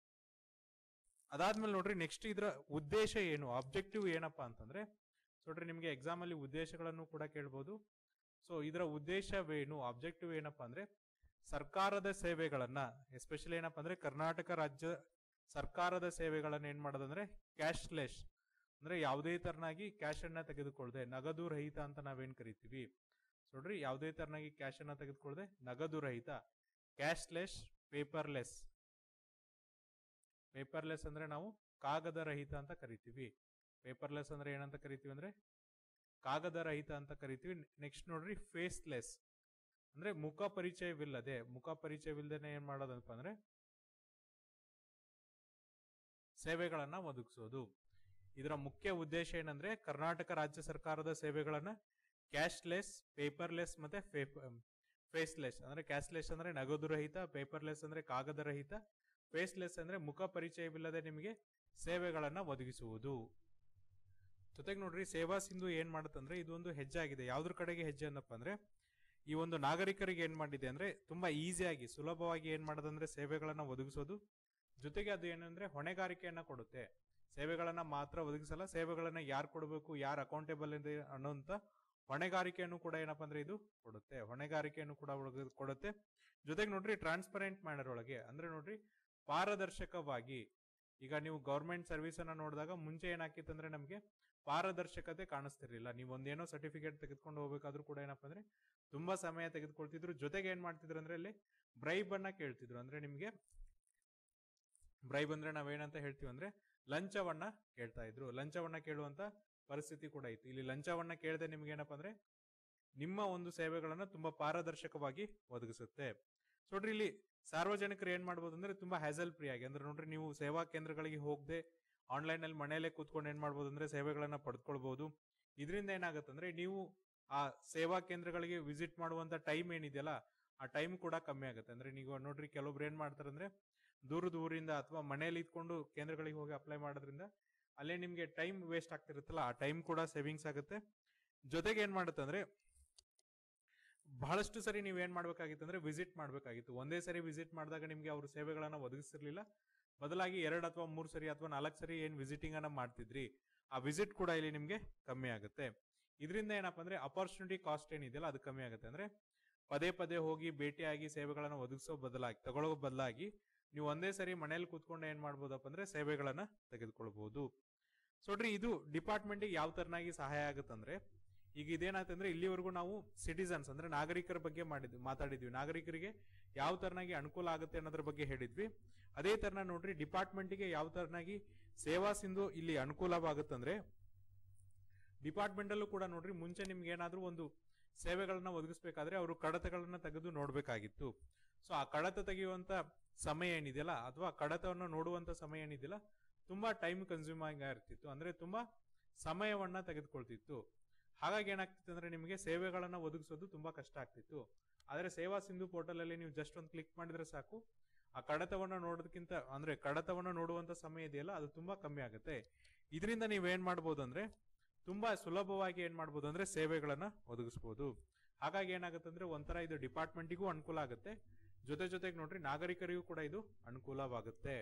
ಅದಾದ್ಮೇಲೆ ನೋಡ್ರಿ ನೆಕ್ಸ್ಟ್ ಇದರ ಉದ್ದೇಶ ಏನು ಆಬ್ಜೆಕ್ಟಿವ್ ಏನಪ್ಪಾ ಅಂತಂದ್ರೆ ಸೊ ನೋಡ್ರಿ ನಿಮ್ಗೆ ಎಕ್ಸಾಮ್ ಅಲ್ಲಿ ಉದ್ದೇಶಗಳನ್ನು ಕೂಡ ಕೇಳ್ಬೋದು ಸೊ ಇದರ ಉದ್ದೇಶವೇನು ಆಬ್ಜೆಕ್ಟಿವ್ ಏನಪ್ಪಾ ಅಂದ್ರೆ ಸರ್ಕಾರದ ಸೇವೆಗಳನ್ನ ಎಸ್ಪೆಷಲಿ ಏನಪ್ಪಾ ಅಂದ್ರೆ ಕರ್ನಾಟಕ ರಾಜ್ಯ ಸರ್ಕಾರದ ಸೇವೆಗಳನ್ನ ಏನ್ ಮಾಡೋದಂದ್ರೆ ಕ್ಯಾಶ್ಲೆಸ್ ಅಂದ್ರೆ ಯಾವುದೇ ತರನಾಗಿ ಕ್ಯಾಶ್ ಅನ್ನ ತೆಗೆದುಕೊಳ್ಳದೆ ನಗದು ರಹಿತ ಅಂತ ನಾವೇನ್ ಕರಿತೀವಿ ಸೊ ನೋಡ್ರಿ ಯಾವುದೇ ತರನಾಗಿ ಕ್ಯಾಶ್ ಅನ್ನ ತೆಗೆದುಕೊಳ್ಳದೆ ನಗದು ರಹಿತ ಕ್ಯಾಶ್ಲೆಸ್ ಪೇಪರ್ಲೆಸ್ ಪೇಪರ್ಲೆಸ್ ಅಂದ್ರೆ ನಾವು ಕಾಗದ ರಹಿತ ಅಂತ ಕರಿತೀವಿ ಪೇಪರ್ಲೆಸ್ ಅಂದ್ರೆ ಏನಂತ ಕರಿತೀವಿ ಅಂದ್ರೆ ಕಾಗದ ರಹಿತ ಅಂತ ಕರಿತೀವಿ ನೆಕ್ಸ್ಟ್ ನೋಡ್ರಿ ಫೇಸ್ಲೆಸ್ ಅಂದ್ರೆ ಮುಖ ಪರಿಚಯವಿಲ್ಲದೆ ಮುಖ ಪರಿಚಯವಿಲ್ಲದೆ ಏನ್ ಮಾಡೋದಪ್ಪ ಅಂದ್ರೆ ಸೇವೆಗಳನ್ನ ಒದಗಿಸೋದು ಇದರ ಮುಖ್ಯ ಉದ್ದೇಶ ಏನಂದ್ರೆ ಕರ್ನಾಟಕ ರಾಜ್ಯ ಸರ್ಕಾರದ ಸೇವೆಗಳನ್ನ ಕ್ಯಾಶ್ಲೆಸ್ ಪೇಪರ್ಲೆಸ್ ಮತ್ತೆ ಫೇಸ್ಲೆಸ್ ಅಂದ್ರೆ ಕ್ಯಾಶ್ಲೆಸ್ ಅಂದ್ರೆ ನಗದು ರಹಿತ ಪೇಪರ್ಲೆಸ್ ಅಂದ್ರೆ ಕಾಗದ ರಹಿತ ಫೇಸ್ಲೆಸ್ ಅಂದ್ರೆ ಮುಖ ಪರಿಚಯವಿಲ್ಲದೆ ನಿಮಗೆ ಸೇವೆಗಳನ್ನ ಒದಗಿಸುವುದು ಜೊತೆಗೆ ನೋಡ್ರಿ ಸೇವಾ ಸಿಂಧು ಏನ್ ಮಾಡುತ್ತಂದ್ರೆ ಇದು ಒಂದು ಹೆಜ್ಜೆ ಆಗಿದೆ ಯಾವ್ದ್ರ ಕಡೆಗೆ ಹೆಜ್ಜೆ ಅನ್ನಪ್ಪ ಅಂದ್ರೆ ಈ ಒಂದು ನಾಗರಿಕರಿಗೆ ಏನ್ ಮಾಡಿದೆ ಅಂದ್ರೆ ತುಂಬಾ ಈಸಿಯಾಗಿ ಸುಲಭವಾಗಿ ಏನ್ ಮಾಡೋದಂದ್ರೆ ಸೇವೆಗಳನ್ನ ಒದಗಿಸೋದು ಜೊತೆಗೆ ಅದು ಏನಂದ್ರೆ ಹೊಣೆಗಾರಿಕೆಯನ್ನ ಕೊಡುತ್ತೆ ಸೇವೆಗಳನ್ನ ಮಾತ್ರ ಒದಗಿಸಲ್ಲ ಸೇವೆಗಳನ್ನ ಯಾರು ಕೊಡಬೇಕು ಯಾರು ಅಕೌಂಟೇಬಲ್ ಇದೆ ಅನ್ನೋಂತ ಹೊಣೆಗಾರಿಕೆಯನ್ನು ಕೂಡ ಏನಪ್ಪಾ ಅಂದ್ರೆ ಇದು ಕೊಡುತ್ತೆ ಹೊಣೆಗಾರಿಕೆಯನ್ನು ಕೂಡ ಒಳಗ- ಕೊಡುತ್ತೆ ಜೊತೆಗೆ ನೋಡ್ರಿ ಟ್ರಾನ್ಸ್ಪರೆಂಟ್ ಮ್ಯಾನರ್ ಒಳಗೆ ಅಂದ್ರೆ ನೋಡ್ರಿ ಪಾರದರ್ಶಕವಾಗಿ ಈಗ ನೀವು ಗೌರ್ಮೆಂಟ್ ಸರ್ವಿಸ್ ಅನ್ನ ನೋಡಿದಾಗ ಮುಂಚೆ ಏನಾಕಿತ್ತಂದ್ರೆ ನಮಗೆ ಪಾರದರ್ಶಕತೆ ಕಾಣಿಸ್ತಿರ್ಲಿಲ್ಲ ನೀವು ಒಂದೇನೋ ಸರ್ಟಿಫಿಕೇಟ್ ತೆಗೆದುಕೊಂಡು ಹೋಗ್ಬೇಕಾದ್ರೂ ಕೂಡ ಏನಪ್ಪಾ ಅಂದ್ರೆ ತುಂಬಾ ಸಮಯ ತೆಗೆದುಕೊಳ್ತಿದ್ರು ಜೊತೆಗೆ ಏನ್ ಮಾಡ್ತಿದ್ರು ಅಂದ್ರೆ ಅಲ್ಲಿ ಬ್ರೈಬ್ ಅನ್ನ ಕೇಳ್ತಿದ್ರು ಅಂದ್ರೆ ನಿಮ್ಗೆ ಬ್ರೈಬ್ ಅಂದ್ರೆ ನಾವೇನಂತ ಹೇಳ್ತೀವಿ ಅಂದ್ರೆ ಲಂಚವನ್ನ ಕೇಳ್ತಾ ಇದ್ರು ಲಂಚವನ್ನ ಕೇಳುವಂತ ಪರಿಸ್ಥಿತಿ ಕೂಡ ಇತ್ತು ಇಲ್ಲಿ ಲಂಚವನ್ನ ಕೇಳದೆ ನಿಮ್ಗೆ ಏನಪ್ಪಾ ಅಂದ್ರೆ ನಿಮ್ಮ ಒಂದು ಸೇವೆಗಳನ್ನ ತುಂಬಾ ಪಾರದರ್ಶಕವಾಗಿ ಒದಗಿಸುತ್ತೆ ಸೊ ನೋಡ್ರಿ ಇಲ್ಲಿ ಸಾರ್ವಜನಿಕರು ಏನ್ ಮಾಡ್ಬೋದು ಅಂದ್ರೆ ತುಂಬಾ ಹ್ಯಾಸಲ್ ಫ್ರೀ ಆಗಿ ಅಂದ್ರೆ ನೋಡ್ರಿ ನೀವು ಸೇವಾ ಕೇಂದ್ರಗಳಿಗೆ ಹೋಗದೆ ಆನ್ಲೈನ್ ಅಲ್ಲಿ ಮನೆಯಲ್ಲೇ ಕೂತ್ಕೊಂಡು ಏನ್ ಮಾಡ್ಬೋದು ಅಂದ್ರೆ ಸೇವೆಗಳನ್ನ ಪಡೆದುಕೊಳ್ಬಹುದು ಇದರಿಂದ ಏನಾಗುತ್ತಂದ್ರೆ ನೀವು ಆ ಸೇವಾ ಕೇಂದ್ರಗಳಿಗೆ ವಿಸಿಟ್ ಮಾಡುವಂತ ಟೈಮ್ ಏನಿದೆಯಲ್ಲ ಆ ಟೈಮ್ ಕೂಡ ಕಮ್ಮಿ ಆಗುತ್ತೆ ಅಂದ್ರೆ ನೀವು ನೋಡ್ರಿ ಕೆಲವೊಬ್ರು ಏನ್ ಮಾಡ್ತಾರೆ ಅಂದ್ರೆ ದೂರದ ಊರಿಂದ ಅಥವಾ ಮನೆಯಲ್ಲಿ ಇದ್ಕೊಂಡು ಕೇಂದ್ರಗಳಿಗೆ ಹೋಗಿ ಅಪ್ಲೈ ಮಾಡೋದ್ರಿಂದ ಅಲ್ಲೇ ನಿಮ್ಗೆ ಟೈಮ್ ವೇಸ್ಟ್ ಆಗ್ತಿರುತ್ತಲ್ಲ ಆ ಟೈಮ್ ಕೂಡ ಸೇವಿಂಗ್ಸ್ ಆಗುತ್ತೆ ಜೊತೆಗೆ ಏನ್ ಮಾಡುತ್ತೆ ಅಂದ್ರೆ ಬಹಳಷ್ಟು ಸರಿ ನೀವು ಏನ್ ಮಾಡ್ಬೇಕಾಗಿತ್ತು ಅಂದ್ರೆ ವಿಸಿಟ್ ಮಾಡ್ಬೇಕಾಗಿತ್ತು ಒಂದೇ ಸರಿ ವಿಸಿಟ್ ಮಾಡಿದಾಗ ನಿಮ್ಗೆ ಅವ್ರ ಸೇವೆಗಳನ್ನ ಒದಗಿಸಿರ್ಲಿಲ್ಲ ಬದಲಾಗಿ ಎರಡು ಅಥವಾ ಮೂರು ಸರಿ ಅಥವಾ ನಾಲ್ಕು ಸರಿ ಏನ್ ವಿಸಿಟಿಂಗ್ ಅನ್ನ ಮಾಡ್ತಿದ್ರಿ ಆ ವಿಸಿಟ್ ಕೂಡ ಇಲ್ಲಿ ನಿಮ್ಗೆ ಕಮ್ಮಿ ಆಗುತ್ತೆ ಇದರಿಂದ ಏನಪ್ಪಾ ಅಂದ್ರೆ ಅಪರ್ಚುನಿಟಿ ಕಾಸ್ಟ್ ಏನಿದೆಯಲ್ಲ ಅದು ಕಮ್ಮಿ ಆಗುತ್ತೆ ಅಂದ್ರೆ ಪದೇ ಪದೇ ಹೋಗಿ ಭೇಟಿಯಾಗಿ ಸೇವೆಗಳನ್ನ ಒದಗಿಸೋ ಬದಲಾಗಿ ತಗೊಳ್ಳೋ ಬದಲಾಗಿ ನೀವು ಒಂದೇ ಸರಿ ಮನೇಲಿ ಕೂತ್ಕೊಂಡು ಏನ್ ಮಾಡ್ಬೋದಪ್ಪ ಅಂದ್ರೆ ಸೇವೆಗಳನ್ನ ತೆಗೆದುಕೊಳ್ಬಹುದು ಸೊ ನೋಡ್ರಿ ಇದು ಡಿಪಾರ್ಟ್ಮೆಂಟ್ಗೆ ಯಾವ ತರನಾಗಿ ಸಹಾಯ ಆಗುತ್ತಂದ್ರೆ ಈಗ ಇದೇನಾಯ್ತಂದ್ರೆ ಇಲ್ಲಿವರೆಗೂ ನಾವು ಸಿಟಿಸನ್ಸ್ ಅಂದ್ರೆ ನಾಗರಿಕರ ಬಗ್ಗೆ ಮಾಡಿದ್ವಿ ಮಾತಾಡಿದ್ವಿ ನಾಗರಿಕರಿಗೆ ಯಾವ ತರನಾಗಿ ಅನುಕೂಲ ಆಗುತ್ತೆ ಅನ್ನೋದ್ರ ಬಗ್ಗೆ ಹೇಳಿದ್ವಿ ಅದೇ ತರನ ನೋಡ್ರಿ ಡಿಪಾರ್ಟ್ಮೆಂಟ್ಗೆ ಯಾವ ತರನಾಗಿ ಸೇವಾ ಸಿಂಧು ಇಲ್ಲಿ ಅನುಕೂಲವಾಗುತ್ತಂದ್ರೆ ಡಿಪಾರ್ಟ್ಮೆಂಟ್ ಅಲ್ಲೂ ಕೂಡ ನೋಡ್ರಿ ಮುಂಚೆ ನಿಮ್ಗೆ ಏನಾದ್ರೂ ಒಂದು ಸೇವೆಗಳನ್ನ ಒದಗಿಸ್ಬೇಕಾದ್ರೆ ಅವರು ಕಡತಗಳನ್ನ ತೆಗೆದು ನೋಡ್ಬೇಕಾಗಿತ್ತು ಸೊ ಆ ಕಡತ ತೆಗೆಯುವಂತ ಸಮಯ ಏನಿದೆಯಲ್ಲ ಅಥವಾ ಕಡತವನ್ನು ನೋಡುವಂತ ಸಮಯ ಏನಿದೆಯಲ್ಲ ತುಂಬಾ ಟೈಮ್ ಕನ್ಸ್ಯೂಮಿಂಗ್ ಆಗಿರ್ತಿತ್ತು ಅಂದ್ರೆ ತುಂಬಾ ಸಮಯವನ್ನ ತೆಗೆದುಕೊಳ್ತಿತ್ತು ಹಾಗಾಗಿ ಏನಾಗ್ತಿತ್ತು ಅಂದ್ರೆ ನಿಮಗೆ ಸೇವೆಗಳನ್ನ ಒದಗಿಸೋದು ತುಂಬಾ ಕಷ್ಟ ಆಗ್ತಿತ್ತು ಆದ್ರೆ ಸೇವಾ ಸಿಂಧು ಪೋರ್ಟಲ್ ಅಲ್ಲಿ ನೀವು ಜಸ್ಟ್ ಒಂದು ಕ್ಲಿಕ್ ಮಾಡಿದ್ರೆ ಸಾಕು ಆ ಕಡತವನ್ನ ನೋಡೋದಕ್ಕಿಂತ ಅಂದ್ರೆ ಕಡತವನ್ನ ನೋಡುವಂತ ಸಮಯ ಇದೆಯಲ್ಲ ಅದು ತುಂಬಾ ಕಮ್ಮಿ ಆಗುತ್ತೆ ಇದರಿಂದ ನೀವು ಏನ್ ಮಾಡ್ಬೋದು ಅಂದ್ರೆ ತುಂಬಾ ಸುಲಭವಾಗಿ ಏನ್ ಮಾಡ್ಬೋದು ಅಂದ್ರೆ ಸೇವೆಗಳನ್ನ ಒದಗಿಸಬಹುದು ಹಾಗಾಗಿ ಏನಾಗುತ್ತೆ ಅಂದ್ರೆ ಒಂಥರ ಇದು ಡಿಪಾರ್ಟ್ಮೆಂಟಿಗೂ ಅನುಕೂಲ ಆಗುತ್ತೆ ಜೊತೆ ಜೊತೆಗೆ ನೋಡ್ರಿ ನಾಗರಿಕರಿಗೂ ಕೂಡ ಇದು ಅನುಕೂಲವಾಗುತ್ತೆ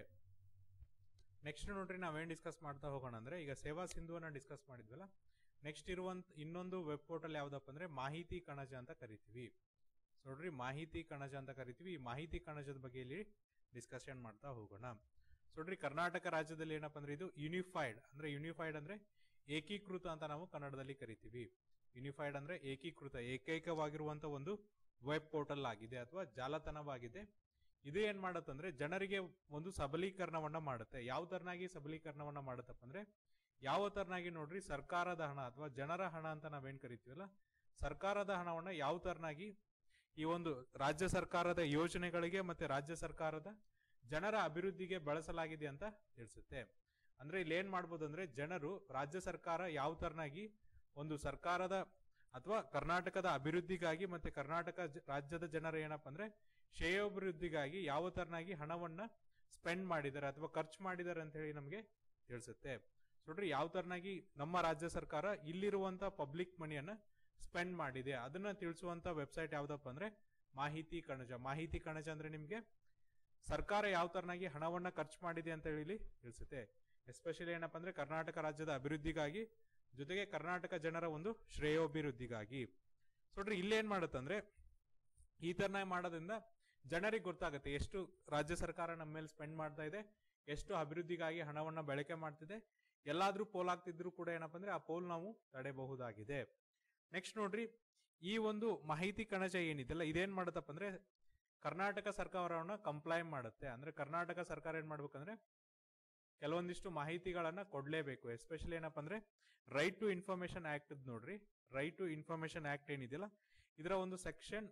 ನೆಕ್ಸ್ಟ್ ನೋಡ್ರಿ ನಾವೇನ್ ಡಿಸ್ಕಸ್ ಮಾಡ್ತಾ ಹೋಗೋಣ ಅಂದ್ರೆ ಈಗ ಸೇವಾ ಸಿಂಧುವನ್ನ ಡಿಸ್ಕಸ್ ಮಾಡಿದ್ವಲ್ಲ ನೆಕ್ಸ್ಟ್ ಇರುವಂತ ಇನ್ನೊಂದು ವೆಬ್ ಪೋರ್ಟಲ್ ಯಾವ್ದಪ್ಪ ಅಂದ್ರೆ ಮಾಹಿತಿ ಕಣಜ ಅಂತ ಕರಿತೀವಿ So ನೋಡ್ರಿ ಮಾಹಿತಿ ಕಣಜ ಅಂತ ಕರಿತೀವಿ ಈ ಮಾಹಿತಿ ಕಣಜದ ಬಗ್ಗೆ ಇಲ್ಲಿ ಡಿಸ್ಕಷನ್ ಮಾಡ್ತಾ ಹೋಗೋಣ So ನೋಡ್ರಿ ಕರ್ನಾಟಕ ರಾಜ್ಯದಲ್ಲಿ ಏನಪ್ಪ ಅಂದ್ರೆ ಇದು ಯೂನಿಫೈಡ್ ಅಂದ್ರೆ ಯೂನಿಫೈಡ್ ಅಂದ್ರೆ ಏಕೀಕೃತ ಅಂತ ನಾವು ಕನ್ನಡದಲ್ಲಿ ಕರಿತೀವಿ ಯೂನಿಫೈಡ್ ಅಂದ್ರೆ ಏಕೀಕೃತ ಏಕೈಕವಾಗಿರುವಂತ ಒಂದು ವೆಬ್ ಪೋರ್ಟಲ್ ಆಗಿದೆ ಅಥವಾ ಜಾಲತಾಣವಾಗಿದೆ ಇದು ಏನ್ ಮಾಡತ್ತಂದ್ರೆ ಜನರಿಗೆ ಒಂದು ಸಬಲೀಕರಣವನ್ನ ಮಾಡುತ್ತೆ ಯಾವ ತರನಾಗಿ ಸಬಲೀಕರಣವನ್ನ ಮಾಡುತ್ತಪ್ಪ ಅಂದ್ರೆ ಯಾವ ತರನಾಗಿ ನೋಡ್ರಿ ಸರ್ಕಾರದ ಹಣ ಅಥವಾ ಜನರ ಹಣ ಅಂತ ನಾವೇನ್ ಕರಿತೀವಲ್ಲ ಸರ್ಕಾರದ ಹಣವನ್ನ ಯಾವ ತರನಾಗಿ ಈ ಒಂದು ರಾಜ್ಯ ಸರ್ಕಾರದ ಯೋಜನೆಗಳಿಗೆ ಮತ್ತೆ ರಾಜ್ಯ ಸರ್ಕಾರದ ಜನರ ಅಭಿವೃದ್ಧಿಗೆ ಬಳಸಲಾಗಿದೆ ಅಂತ ತಿಳಿಸುತ್ತೆ ಅಂದ್ರೆ ಇಲ್ಲಿ ಏನ್ ಮಾಡ್ಬೋದು ಅಂದ್ರೆ ಜನರು ರಾಜ್ಯ ಸರ್ಕಾರ ಯಾವ ತರನಾಗಿ ಒಂದು ಸರ್ಕಾರದ ಅಥವಾ ಕರ್ನಾಟಕದ ಅಭಿವೃದ್ಧಿಗಾಗಿ ಮತ್ತೆ ಕರ್ನಾಟಕ ಜ- ರಾಜ್ಯದ ಜನರ ಏನಪ್ಪಾ ಅಂದ್ರೆ ಶ್ರೇಯೋಭಿವೃದ್ಧಿಗಾಗಿ ಯಾವ ತರನಾಗಿ ಹಣವನ್ನ ಸ್ಪೆಂಡ್ ಮಾಡಿದ್ದಾರೆ ಅಥವಾ ಖರ್ಚು ಮಾಡಿದ್ದಾರೆ ಅಂತ ಹೇಳಿ ನಮಗೆ ತಿಳಿಸುತ್ತೆ ನೋಡ್ರಿ ಯಾವ ತರನಾಗಿ ನಮ್ಮ ರಾಜ್ಯ ಸರ್ಕಾರ ಇಲ್ಲಿರುವಂತ ಪಬ್ಲಿಕ್ ಮನಿಯನ್ನ ಸ್ಪೆಂಡ್ ಮಾಡಿದೆ ಅದನ್ನ ತಿಳಿಸುವಂತ ವೆಬ್ಸೈಟ್ ಯಾವ್ದಪ್ಪ ಅಂದ್ರೆ ಮಾಹಿತಿ ಕಣಜ ಮಾಹಿತಿ ಕಣಜ ಅಂದ್ರೆ ನಿಮ್ಗೆ ಸರ್ಕಾರ ಯಾವ ತರನಾಗಿ ಹಣವನ್ನ ಖರ್ಚು ಮಾಡಿದೆ ಅಂತ ಹೇಳಿ ತಿಳಿಸುತ್ತೆ ಎಸ್ಪೆಷಲಿ ಏನಪ್ಪಾ ಅಂದ್ರೆ ಕರ್ನಾಟಕ ರಾಜ್ಯದ ಅಭಿವೃದ್ಧಿಗಾಗಿ ಜೊತೆಗೆ ಕರ್ನಾಟಕ ಜನರ ಒಂದು ಶ್ರೇಯೋಭಿವೃದ್ಧಿಗಾಗಿ ಸೊ ನೋಡ್ರಿ ಇಲ್ಲೇನ್ ಮಾಡುತ್ತಂದ್ರೆ ಈ ತರನಾಗಿ ಮಾಡೋದ್ರಿಂದ ಜನರಿಗೆ ಗೊತ್ತಾಗುತ್ತೆ ಎಷ್ಟು ರಾಜ್ಯ ಸರ್ಕಾರ ನಮ್ಮ ಮೇಲೆ ಸ್ಪೆಂಡ್ ಮಾಡ್ತಾ ಇದೆ ಎಷ್ಟು ಅಭಿವೃದ್ಧಿಗಾಗಿ ಹಣವನ್ನ ಬಳಕೆ ಮಾಡ್ತಿದೆ ಎಲ್ಲಾದ್ರೂ ಪೋಲ್ ಆಗ್ತಿದ್ರು ಕೂಡ ಏನಪ್ಪಾ ಅಂದ್ರೆ ಆ ಪೋಲ್ ನಾವು ತಡೆಯಬಹುದಾಗಿದೆ ನೆಕ್ಸ್ಟ್ ನೋಡ್ರಿ ಈ ಒಂದು ಮಾಹಿತಿ ಕಣಜ ಏನಿದೆಲ್ಲ ಇದೇನ್ ಮಾಡುತ್ತಪ್ಪ ಅಂದ್ರೆ ಕರ್ನಾಟಕ ಸರ್ಕಾರವನ್ನ ಕಂಪ್ಲೈ ಮಾಡುತ್ತೆ ಅಂದ್ರೆ ಕರ್ನಾಟಕ ಸರ್ಕಾರ ಏನ್ ಮಾಡ್ಬೇಕಂದ್ರೆ ಕೆಲವೊಂದಿಷ್ಟು ಮಾಹಿತಿಗಳನ್ನ ಕೊಡ್ಲೇಬೇಕು ಎಸ್ಪೆಷಲಿ ಏನಪ್ಪಾ ಅಂದ್ರೆ ರೈಟ್ ಟು ಇನ್ಫಾರ್ಮೇಶನ್ ಆಕ್ಟ್ ನೋಡ್ರಿ ರೈಟ್ ಟು ಇನ್ಫಾರ್ಮೇಶನ್ ಆಕ್ಟ್ ಏನಿದೆಯಲ್ಲ ಇದರ ಒಂದು ಸೆಕ್ಷನ್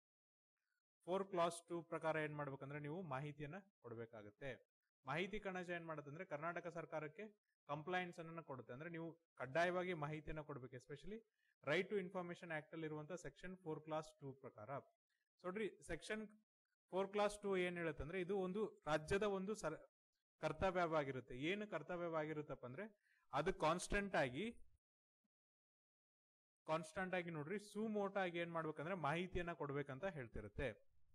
ಫೋರ್ ಕ್ಲಾಸ್ ಟೂ ಪ್ರಕಾರ ಏನ್ ಮಾಡ್ಬೇಕಂದ್ರೆ ನೀವು ಮಾಹಿತಿಯನ್ನ ಕೊಡಬೇಕಾಗುತ್ತೆ ಮಾಹಿತಿ ಕಣಜ ಏನ್ ಮಾಡುತ್ತಂದ್ರೆ ಕರ್ನಾಟಕ ಸರ್ಕಾರಕ್ಕೆ ಕಂಪ್ಲೈನ್ಸ್ ಅನ್ನ ಕೊಡುತ್ತೆ ಅಂದ್ರೆ ನೀವು ಕಡ್ಡಾಯವಾಗಿ ಮಾಹಿತಿಯನ್ನ ಕೊಡಬೇಕು especially right to information act ಅಲ್ಲಿ ಇರುವಂತಹ ಸೆಕ್ಷನ್ ಫೋರ್ ಕ್ಲಾಸ್ ಟೂ ಪ್ರಕಾರ ಸೊ ನೋಡ್ರಿ ಸೆಕ್ಷನ್ ಫೋರ್ ಕ್ಲಾಸ್ ಟೂ ಏನ್ ಹೇಳುತ್ತಂದ್ರೆ ಇದು ಒಂದು ರಾಜ್ಯದ ಒಂದು ಸರ್ ಕರ್ತವ್ಯವಾಗಿರುತ್ತೆ ಏನು ಕರ್ತವ್ಯವಾಗಿರುತ್ತಪ್ಪ ಅಂದ್ರೆ ಅದು ಕಾನ್ಸ್ಟೆಂಟ್ ಆಗಿ ಕಾನ್ಸ್ಟೆಂಟ್ ಆಗಿ ನೋಡ್ರಿ ಸುಮೋಟ ಆಗಿ ಏನ್ ಮಾಡ್ಬೇಕಂದ್ರೆ ಮಾಹಿತಿಯನ್ನ ಕೊಡ್ಬೇಕಂತ ಹೇಳ್ತಿರುತ್ತೆ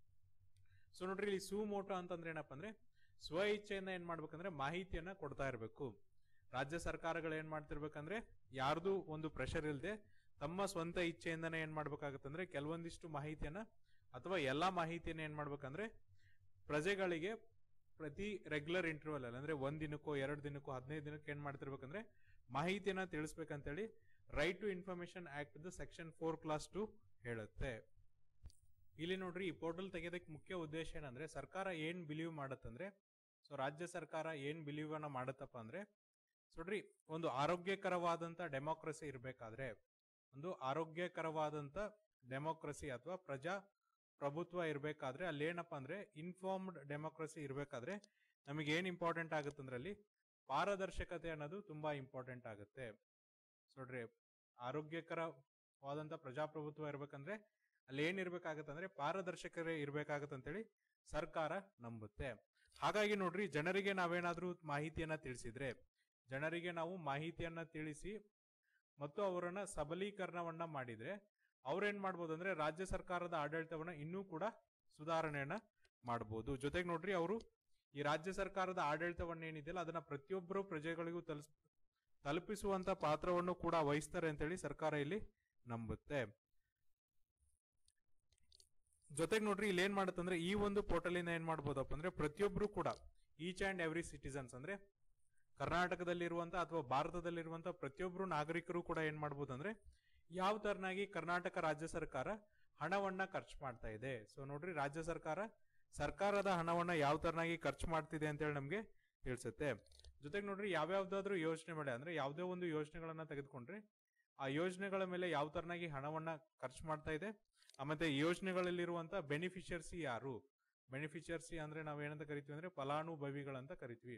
ಸೊ ನೋಡ್ರಿ ಇಲ್ಲಿ ಸುಮೋಟೋ ಅಂತಂದ್ರೆ ಏನಪ್ಪ ಅಂದ್ರೆ ಸ್ವ ಇಚ್ಛೆಯಿಂದ ಏನ್ ಮಾಡ್ಬೇಕಂದ್ರೆ ಮಾಹಿತಿಯನ್ನ ಕೊಡ್ತಾ ಇರಬೇಕು ರಾಜ್ಯ ಸರ್ಕಾರಗಳು ಏನ್ ಮಾಡ್ತಿರ್ಬೇಕಂದ್ರೆ ಯಾರ್ದು ಒಂದು ಪ್ರೆಷರ್ ಇಲ್ಲದೆ ತಮ್ಮ ಸ್ವಂತ ಇಚ್ಛೆಯಿಂದನೇ ಏನ್ ಮಾಡ್ಬೇಕಾಗತ್ತಂದ್ರೆ ಕೆಲವೊಂದಿಷ್ಟು ಮಾಹಿತಿಯನ್ನ ಅಥವಾ ಎಲ್ಲಾ ಮಾಹಿತಿಯನ್ನ ಏನ್ ಮಾಡ್ಬೇಕಂದ್ರೆ ಪ್ರಜೆಗಳಿಗೆ ಪ್ರತಿ ರೆಗ್ಯುಲರ್ ಇಂಟರ್ವಲ್ ಅಲ್ಲಿ ಅಂದ್ರೆ ಒಂದ್ ದಿನಕ್ಕೋ ಎರಡು ದಿನಕ್ಕೋ ಹದಿನೈದು ದಿನಕ್ಕೆ ಏನ್ ಮಾಡ್ತಿರ್ಬೇಕಂದ್ರೆ ಮಾಹಿತಿಯನ್ನ ತಿಳಿಸ್ಬೇಕಂತೇಳಿ right to information act section four clause two ಹೇಳುತ್ತೆ ಇಲ್ಲಿ ನೋಡ್ರಿ ಈ ಪೋರ್ಟಲ್ ತೆಗೆಯೋದಕ್ಕೆ ಮುಖ್ಯ ಉದ್ದೇಶ ಏನಂದ್ರೆ ಸರ್ಕಾರ ಏನ್ ಬಿಲೀವ್ ಮಾಡತ್ತಂದ್ರೆ ಸೊ ರಾಜ್ಯ ಸರ್ಕಾರ ಏನ್ ಬಿಲೀವ್ ಅನ್ನ ಮಾಡತ್ತಪ್ಪ ಅಂದ್ರೆ ಸೊ ನೋಡ್ರಿ ಒಂದು ಆರೋಗ್ಯಕರವಾದಂತ ಡೆಮೋಕ್ರಸಿ ಇರಬೇಕಾದ್ರೆ ಒಂದು ಆರೋಗ್ಯಕರವಾದಂತ ಡೆಮೋಕ್ರಸಿ ಅಥವಾ ಪ್ರಜಾ ಪ್ರಭುತ್ವ ಇರಬೇಕಾದ್ರೆ ಅಲ್ಲಿ ಏನಪ್ಪಾ ಅಂದ್ರೆ ಇನ್ಫಾರ್ಮ್ಡ್ ಡೆಮೋಕ್ರಸಿ ಇರಬೇಕಾದ್ರೆ ನಮಗೆ ಏನ್ ಇಂಪಾರ್ಟೆಂಟ್ ಆಗುತ್ತೆ ಅಂದ್ರೆ ಅಲ್ಲಿ ಪಾರದರ್ಶಕತೆ ಅನ್ನೋದು ತುಂಬಾ ಇಂಪಾರ್ಟೆಂಟ್ ಆಗುತ್ತೆ ಸೊ ನೋಡ್ರಿ ಆರೋಗ್ಯಕರವಾದಂತ ಪ್ರಜಾಪ್ರಭುತ್ವ ಇರ್ಬೇಕಂದ್ರೆ ಅಲ್ಲಿ ಏನ್ ಇರ್ಬೇಕಾಗತ್ತೆ ಅಂದ್ರೆ ಪಾರದರ್ಶಕರೇ ಇರ್ಬೇಕಾಗತ್ತೆ ಅಂತೇಳಿ ಸರ್ಕಾರ ನಂಬುತ್ತೆ ಹಾಗಾಗಿ ನೋಡ್ರಿ ಜನರಿಗೆ ನಾವೇನಾದ್ರೂ ಮಾಹಿತಿಯನ್ನ ತಿಳಿಸಿದ್ರೆ ಜನರಿಗೆ ನಾವು ಮಾಹಿತಿಯನ್ನ ತಿಳಿಸಿ ಮತ್ತು ಅವರನ್ನ ಸಬಲೀಕರಣವನ್ನ ಮಾಡಿದ್ರೆ ಅವ್ರೇನ್ ಮಾಡ್ಬೋದು ಅಂದ್ರೆ ರಾಜ್ಯ ಸರ್ಕಾರದ ಆಡಳಿತವನ್ನ ಇನ್ನೂ ಕೂಡ ಸುಧಾರಣೆಯನ್ನ ಮಾಡ್ಬೋದು ಜೊತೆಗೆ ನೋಡ್ರಿ ಅವರು ಈ ರಾಜ್ಯ ಸರ್ಕಾರದ ಆಡಳಿತವನ್ನ ಏನಿದೆಯಲ್ಲ ಅದನ್ನ ಪ್ರತಿಯೊಬ್ಬರು ಪ್ರಜೆಗಳಿಗೂ ತಲುಸ್ ತಲುಪಿಸುವಂತ ಪಾತ್ರವನ್ನು ಕೂಡ ವಹಿಸ್ತಾರೆ ಅಂತೇಳಿ ಸರ್ಕಾರ ಇಲ್ಲಿ ನಂಬುತ್ತೆ ಜೊತೆಗೆ ನೋಡ್ರಿ ಇಲ್ಲಿ ಏನ್ ಮಾಡುತ್ತಂದ್ರೆ ಈ ಒಂದು ಪೋರ್ಟಲ್ ಇಂದ ಏನ್ ಮಾಡ್ಬೋದಪ್ಪ ಅಂದ್ರೆ ಪ್ರತಿಯೊಬ್ರು ಕೂಡ ಈಚ್ ಅಂಡ್ ಎವ್ರಿ ಸಿಟಿಸನ್ಸ್ ಅಂದ್ರೆ ಕರ್ನಾಟಕದಲ್ಲಿರುವಂತ ಅಥವಾ ಭಾರತದಲ್ಲಿರುವಂತ ಪ್ರತಿಯೊಬ್ರು ನಾಗರಿಕರು ಕೂಡ ಏನ್ ಮಾಡ್ಬೋದು ಅಂದ್ರೆ ಯಾವ ತರನಾಗಿ ಕರ್ನಾಟಕ ರಾಜ್ಯ ಸರ್ಕಾರ ಹಣವನ್ನ ಖರ್ಚು ಮಾಡ್ತಾ ಇದೆ ಸೊ ನೋಡ್ರಿ ರಾಜ್ಯ ಸರ್ಕಾರ ಸರ್ಕಾರದ ಹಣವನ್ನ ಯಾವ ತರನಾಗಿ ಖರ್ಚು ಮಾಡ್ತಿದೆ ಅಂತೇಳಿ ನಮ್ಗೆ ತಿಳಿಸುತ್ತೆ ಜೊತೆಗೆ ನೋಡ್ರಿ ಯಾವ್ಯಾವ್ದಾದ್ರು ಯೋಜನೆ ಮೇಲೆ ಅಂದ್ರೆ ಯಾವುದೇ ಒಂದು ಯೋಜನೆಗಳನ್ನ ತೆಗೆದುಕೊಂಡ್ರೆ ಆ ಯೋಜನೆಗಳ ಮೇಲೆ ಯಾವ ತರನಾಗಿ ಹಣವನ್ನ ಖರ್ಚು ಮಾಡ್ತಾ ಇದೆ ಆ ಮತ್ತೆ ಯೋಜನೆಗಳಲ್ಲಿರುವಂತ ಬೆನಿಫಿಷಿಯರ್ಸಿ ಯಾರು ಬೆನಿಫಿಷಿಯರ್ಸಿ ಅಂದ್ರೆ ನಾವ್ ಏನಂತ ಕರಿತೀವಿ ಅಂದ್ರೆ ಫಲಾನುಭವಿಗಳಂತ ಕರಿತೀವಿ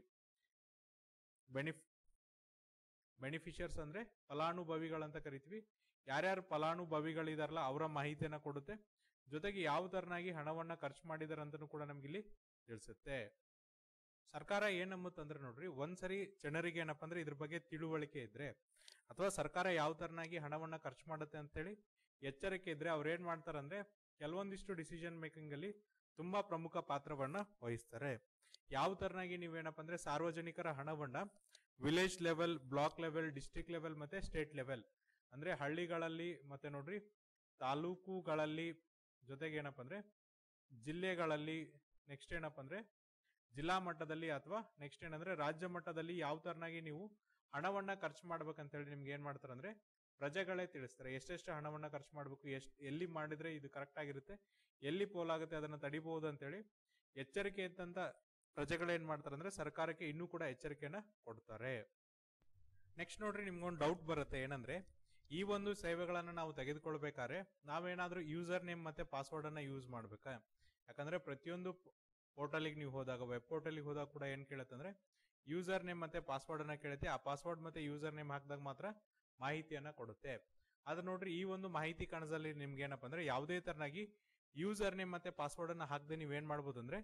ಬೆನಿಫ್ ಬೆನಿಫಿಷಿಯರ್ಸ್ ಅಂದ್ರೆ ಫಲಾನುಭವಿಗಳಂತ ಕರಿತೀವಿ ಯಾರ್ಯಾರು ಫಲಾನುಭವಿಗಳಿದಾರಲ್ಲ ಅವರ ಮಾಹಿತಿಯನ್ನ ಕೊಡುತ್ತೆ ಜೊತೆಗೆ ಯಾವ ತರನಾಗಿ ಹಣವನ್ನ ಖರ್ಚು ಮಾಡಿದಾರೆ ಅಂತನೂ ಕೂಡ ನಮ್ಗೆ ಇಲ್ಲಿ ತಿಳಿಸುತ್ತೆ ಸರ್ಕಾರ ಏನ್ ನಂಬುತ್ತಂದ್ರೆ ನೋಡ್ರಿ ಒಂದ್ಸರಿ ಜನರಿಗೆ ಏನಪ್ಪಾ ಅಂದ್ರೆ ಇದ್ರ ಬಗ್ಗೆ ತಿಳುವಳಿಕೆ ಇದ್ರೆ ಅಥವಾ ಸರ್ಕಾರ ಯಾವ ತರನಾಗಿ ಹಣವನ್ನ ಖರ್ಚು ಮಾಡುತ್ತೆ ಅಂತೇಳಿ ಎಚ್ಚರಿಕೆ ಇದ್ರೆ ಅವ್ರು ಏನ್ ಮಾಡ್ತಾರಂದ್ರೆ ಕೆಲವೊಂದಿಷ್ಟು ಡಿಸಿಷನ್ ಮೇಕಿಂಗ್ ಅಲ್ಲಿ ತುಂಬಾ ಪ್ರಮುಖ ಪಾತ್ರವನ್ನ ವಹಿಸ್ತಾರೆ ಯಾವ ತರನಾಗಿ ನೀವೇನಪ್ಪ ಅಂದ್ರೆ ಸಾರ್ವಜನಿಕರ ಹಣವನ್ನ village level block level district level ಮತ್ತೆ ಸ್ಟೇಟ್ ಲೆವೆಲ್ ಅಂದ್ರೆ ಹಳ್ಳಿಗಳಲ್ಲಿ ಮತ್ತೆ ನೋಡ್ರಿ ತಾಲೂಕುಗಳಲ್ಲಿ ಜೊತೆಗೆ ಏನಪ್ಪ ಅಂದ್ರೆ ಜಿಲ್ಲೆಗಳಲ್ಲಿ ನೆಕ್ಸ್ಟ್ ಏನಪ್ಪ ಅಂದ್ರೆ ಜಿಲ್ಲಾ ಮಟ್ಟದಲ್ಲಿ ಅಥವಾ ನೆಕ್ಸ್ಟ್ ಏನಂದ್ರೆ ರಾಜ್ಯ ಮಟ್ಟದಲ್ಲಿ ಯಾವ ತರನಾಗಿ ನೀವು ಹಣವನ್ನ ಖರ್ಚು ಮಾಡ್ಬೇಕಂತೇಳಿ ನಿಮ್ಗೆ ಏನ್ ಮಾಡ್ತಾರೆ ಅಂದ್ರೆ ಪ್ರಜೆಗಳೇ ತಿಳಿಸ್ತಾರೆ ಎಷ್ಟೆಷ್ಟು ಹಣವನ್ನ ಖರ್ಚು ಮಾಡ್ಬೇಕು ಎಷ್ಟ್ ಎಲ್ಲಿ ಮಾಡಿದ್ರೆ ಇದು ಕರೆಕ್ಟ್ ಆಗಿರುತ್ತೆ ಎಲ್ಲಿ ಪೋಲಾಗುತ್ತೆ ಅದನ್ನ ತಡಿಬಹುದು ಅಂತೇಳಿ ಎಚ್ಚರಿಕೆ ಇತ್ತಂತ ಪ್ರಜೆಗಳು ಏನ್ ಮಾಡ್ತಾರೆ ಅಂದ್ರೆ ಸರ್ಕಾರಕ್ಕೆ ಇನ್ನೂ ಕೂಡ ಎಚ್ಚರಿಕೆಯನ್ನ ಕೊಡ್ತಾರೆ ನೆಕ್ಸ್ಟ್ ನೋಡ್ರಿ ನಿಮ್ಗೊಂದು ಡೌಟ್ ಬರುತ್ತೆ ಏನಂದ್ರೆ ಈ ಒಂದು ಸೇವೆಗಳನ್ನ ನಾವು ತೆಗೆದುಕೊಳ್ಬೇಕಾದ್ರೆ ನಾವೇನಾದ್ರೂ ಯೂಸರ್ ನೇಮ್ ಮತ್ತೆ ಪಾಸ್ವರ್ಡ್ ಅನ್ನ ಯೂಸ್ ಮಾಡ್ಬೇಕಾ ಯಾಕಂದ್ರೆ ಪ್ರತಿಯೊಂದು ಪೋರ್ಟಲಿಗೆ ನೀವು ಹೋದಾಗ ವೆಬ್ ಪೋರ್ಟಲಿಗೆ ಹೋದಾಗ ಕೂಡ ಏನ್ ಕೇಳುತ್ತೆ ಅಂದ್ರೆ ಯೂಸರ್ ನೇಮ್ ಮತ್ತೆ ಪಾಸ್ವರ್ಡ್ ಅನ್ನ ಕೇಳುತ್ತೆ ಆ ಪಾಸ್ವರ್ಡ್ ಮತ್ತೆ ಯೂಸರ್ ನೇಮ್ ಹಾಕಿದಾಗ ಮಾತ್ರ ಮಾಹಿತಿಯನ್ನ ಕೊಡುತ್ತೆ ಆದ್ರೆ ನೋಡ್ರಿ ಈ ಒಂದು ಮಾಹಿತಿ ಕಣದಲ್ಲಿ ನಿಮ್ಗೆ ಏನಪ್ಪಾ ಅಂದ್ರೆ ಯಾವುದೇ ತರನಾಗಿ ಯೂಸರ್ ನೇಮ್ ಮತ್ತೆ ಪಾಸ್ವರ್ಡ್ ಅನ್ನ ಹಾಕದೆ ನೀವೇನ್ ಮಾಡ್ಬೋದು ಅಂದ್ರೆ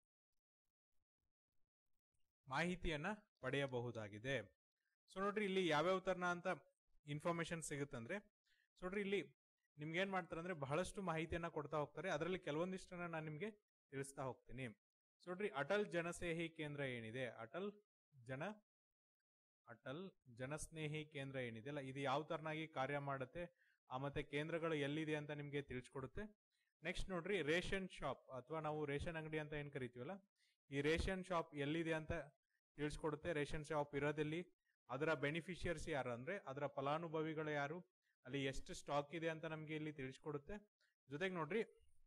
ಮಾಹಿತಿಯನ್ನ ಪಡೆಯಬಹುದಾಗಿದೆ ಸೊ ನೋಡ್ರಿ ಇಲ್ಲಿ ಯಾವ್ಯಾವ ತರನ ಅಂತ ಇನ್ಫಾರ್ಮೇಶನ್ ಸಿಗುತ್ತಂದ್ರೆ ಸೊ ನೋಡ್ರಿ ಇಲ್ಲಿ ನಿಮ್ಗೆ ಏನ್ ಮಾಡ್ತಾರೆ ಅಂದ್ರೆ ಬಹಳಷ್ಟು ಮಾಹಿತಿಯನ್ನ ಕೊಡ್ತಾ ಹೋಗ್ತಾರೆ ಅದರಲ್ಲಿ ಕೆಲವೊಂದಿಷ್ಟನ್ನ ನಾನು ನಿಮ್ಗೆ ತಿಳಿಸ್ತಾ ಹೋಗ್ತೀನಿ ಸೊ ನೋಡ್ರಿ ಅಟಲ್ ಜನಸ್ನೇಹಿ ಕೇಂದ್ರ ಏನಿದೆ ಅಟಲ್ ಜನ ಅಟಲ್ ಜನಸ್ನೇಹಿ ಕೇಂದ್ರ ಏನಿದೆ ಅಲ್ಲ ಇದು ಯಾವ ತರನಾಗಿ ಕಾರ್ಯ ಮಾಡುತ್ತೆ ಆ ಮತ್ತೆ ಕೇಂದ್ರಗಳು ಎಲ್ಲಿದೆ ಅಂತ ನಿಮ್ಗೆ ತಿಳಿಸ್ಕೊಡುತ್ತೆ ನೆಕ್ಸ್ಟ್ ನೋಡ್ರಿ ರೇಷನ್ ಶಾಪ್ ಅಥವಾ ನಾವು ರೇಷನ್ ಅಂಗಡಿ ಅಂತ ಏನ್ ಕರಿತೀವಲ್ಲ ಈ ರೇಷನ್ ಶಾಪ್ ಎಲ್ಲಿದೆ ಅಂತ ತಿಳಿಸ್ಕೊಡುತ್ತೆ ರೇಷನ್ ಶಾಪ್ ಇರೋದಲ್ಲಿ ಅದರ ಬೆನಿಫಿಷಿಯರ್ಸ್ ಯಾರು ಅಂದ್ರೆ ಅದರ ಫಲಾನುಭವಿಗಳು ಯಾರು ಅಲ್ಲಿ ಎಷ್ಟು ಸ್ಟಾಕ್ ಇದೆ ಅಂತ ನಮ್ಗೆ ಇಲ್ಲಿ ತಿಳಿಸ್ಕೊಡುತ್ತೆ ಜೊತೆಗೆ ನೋಡ್ರಿ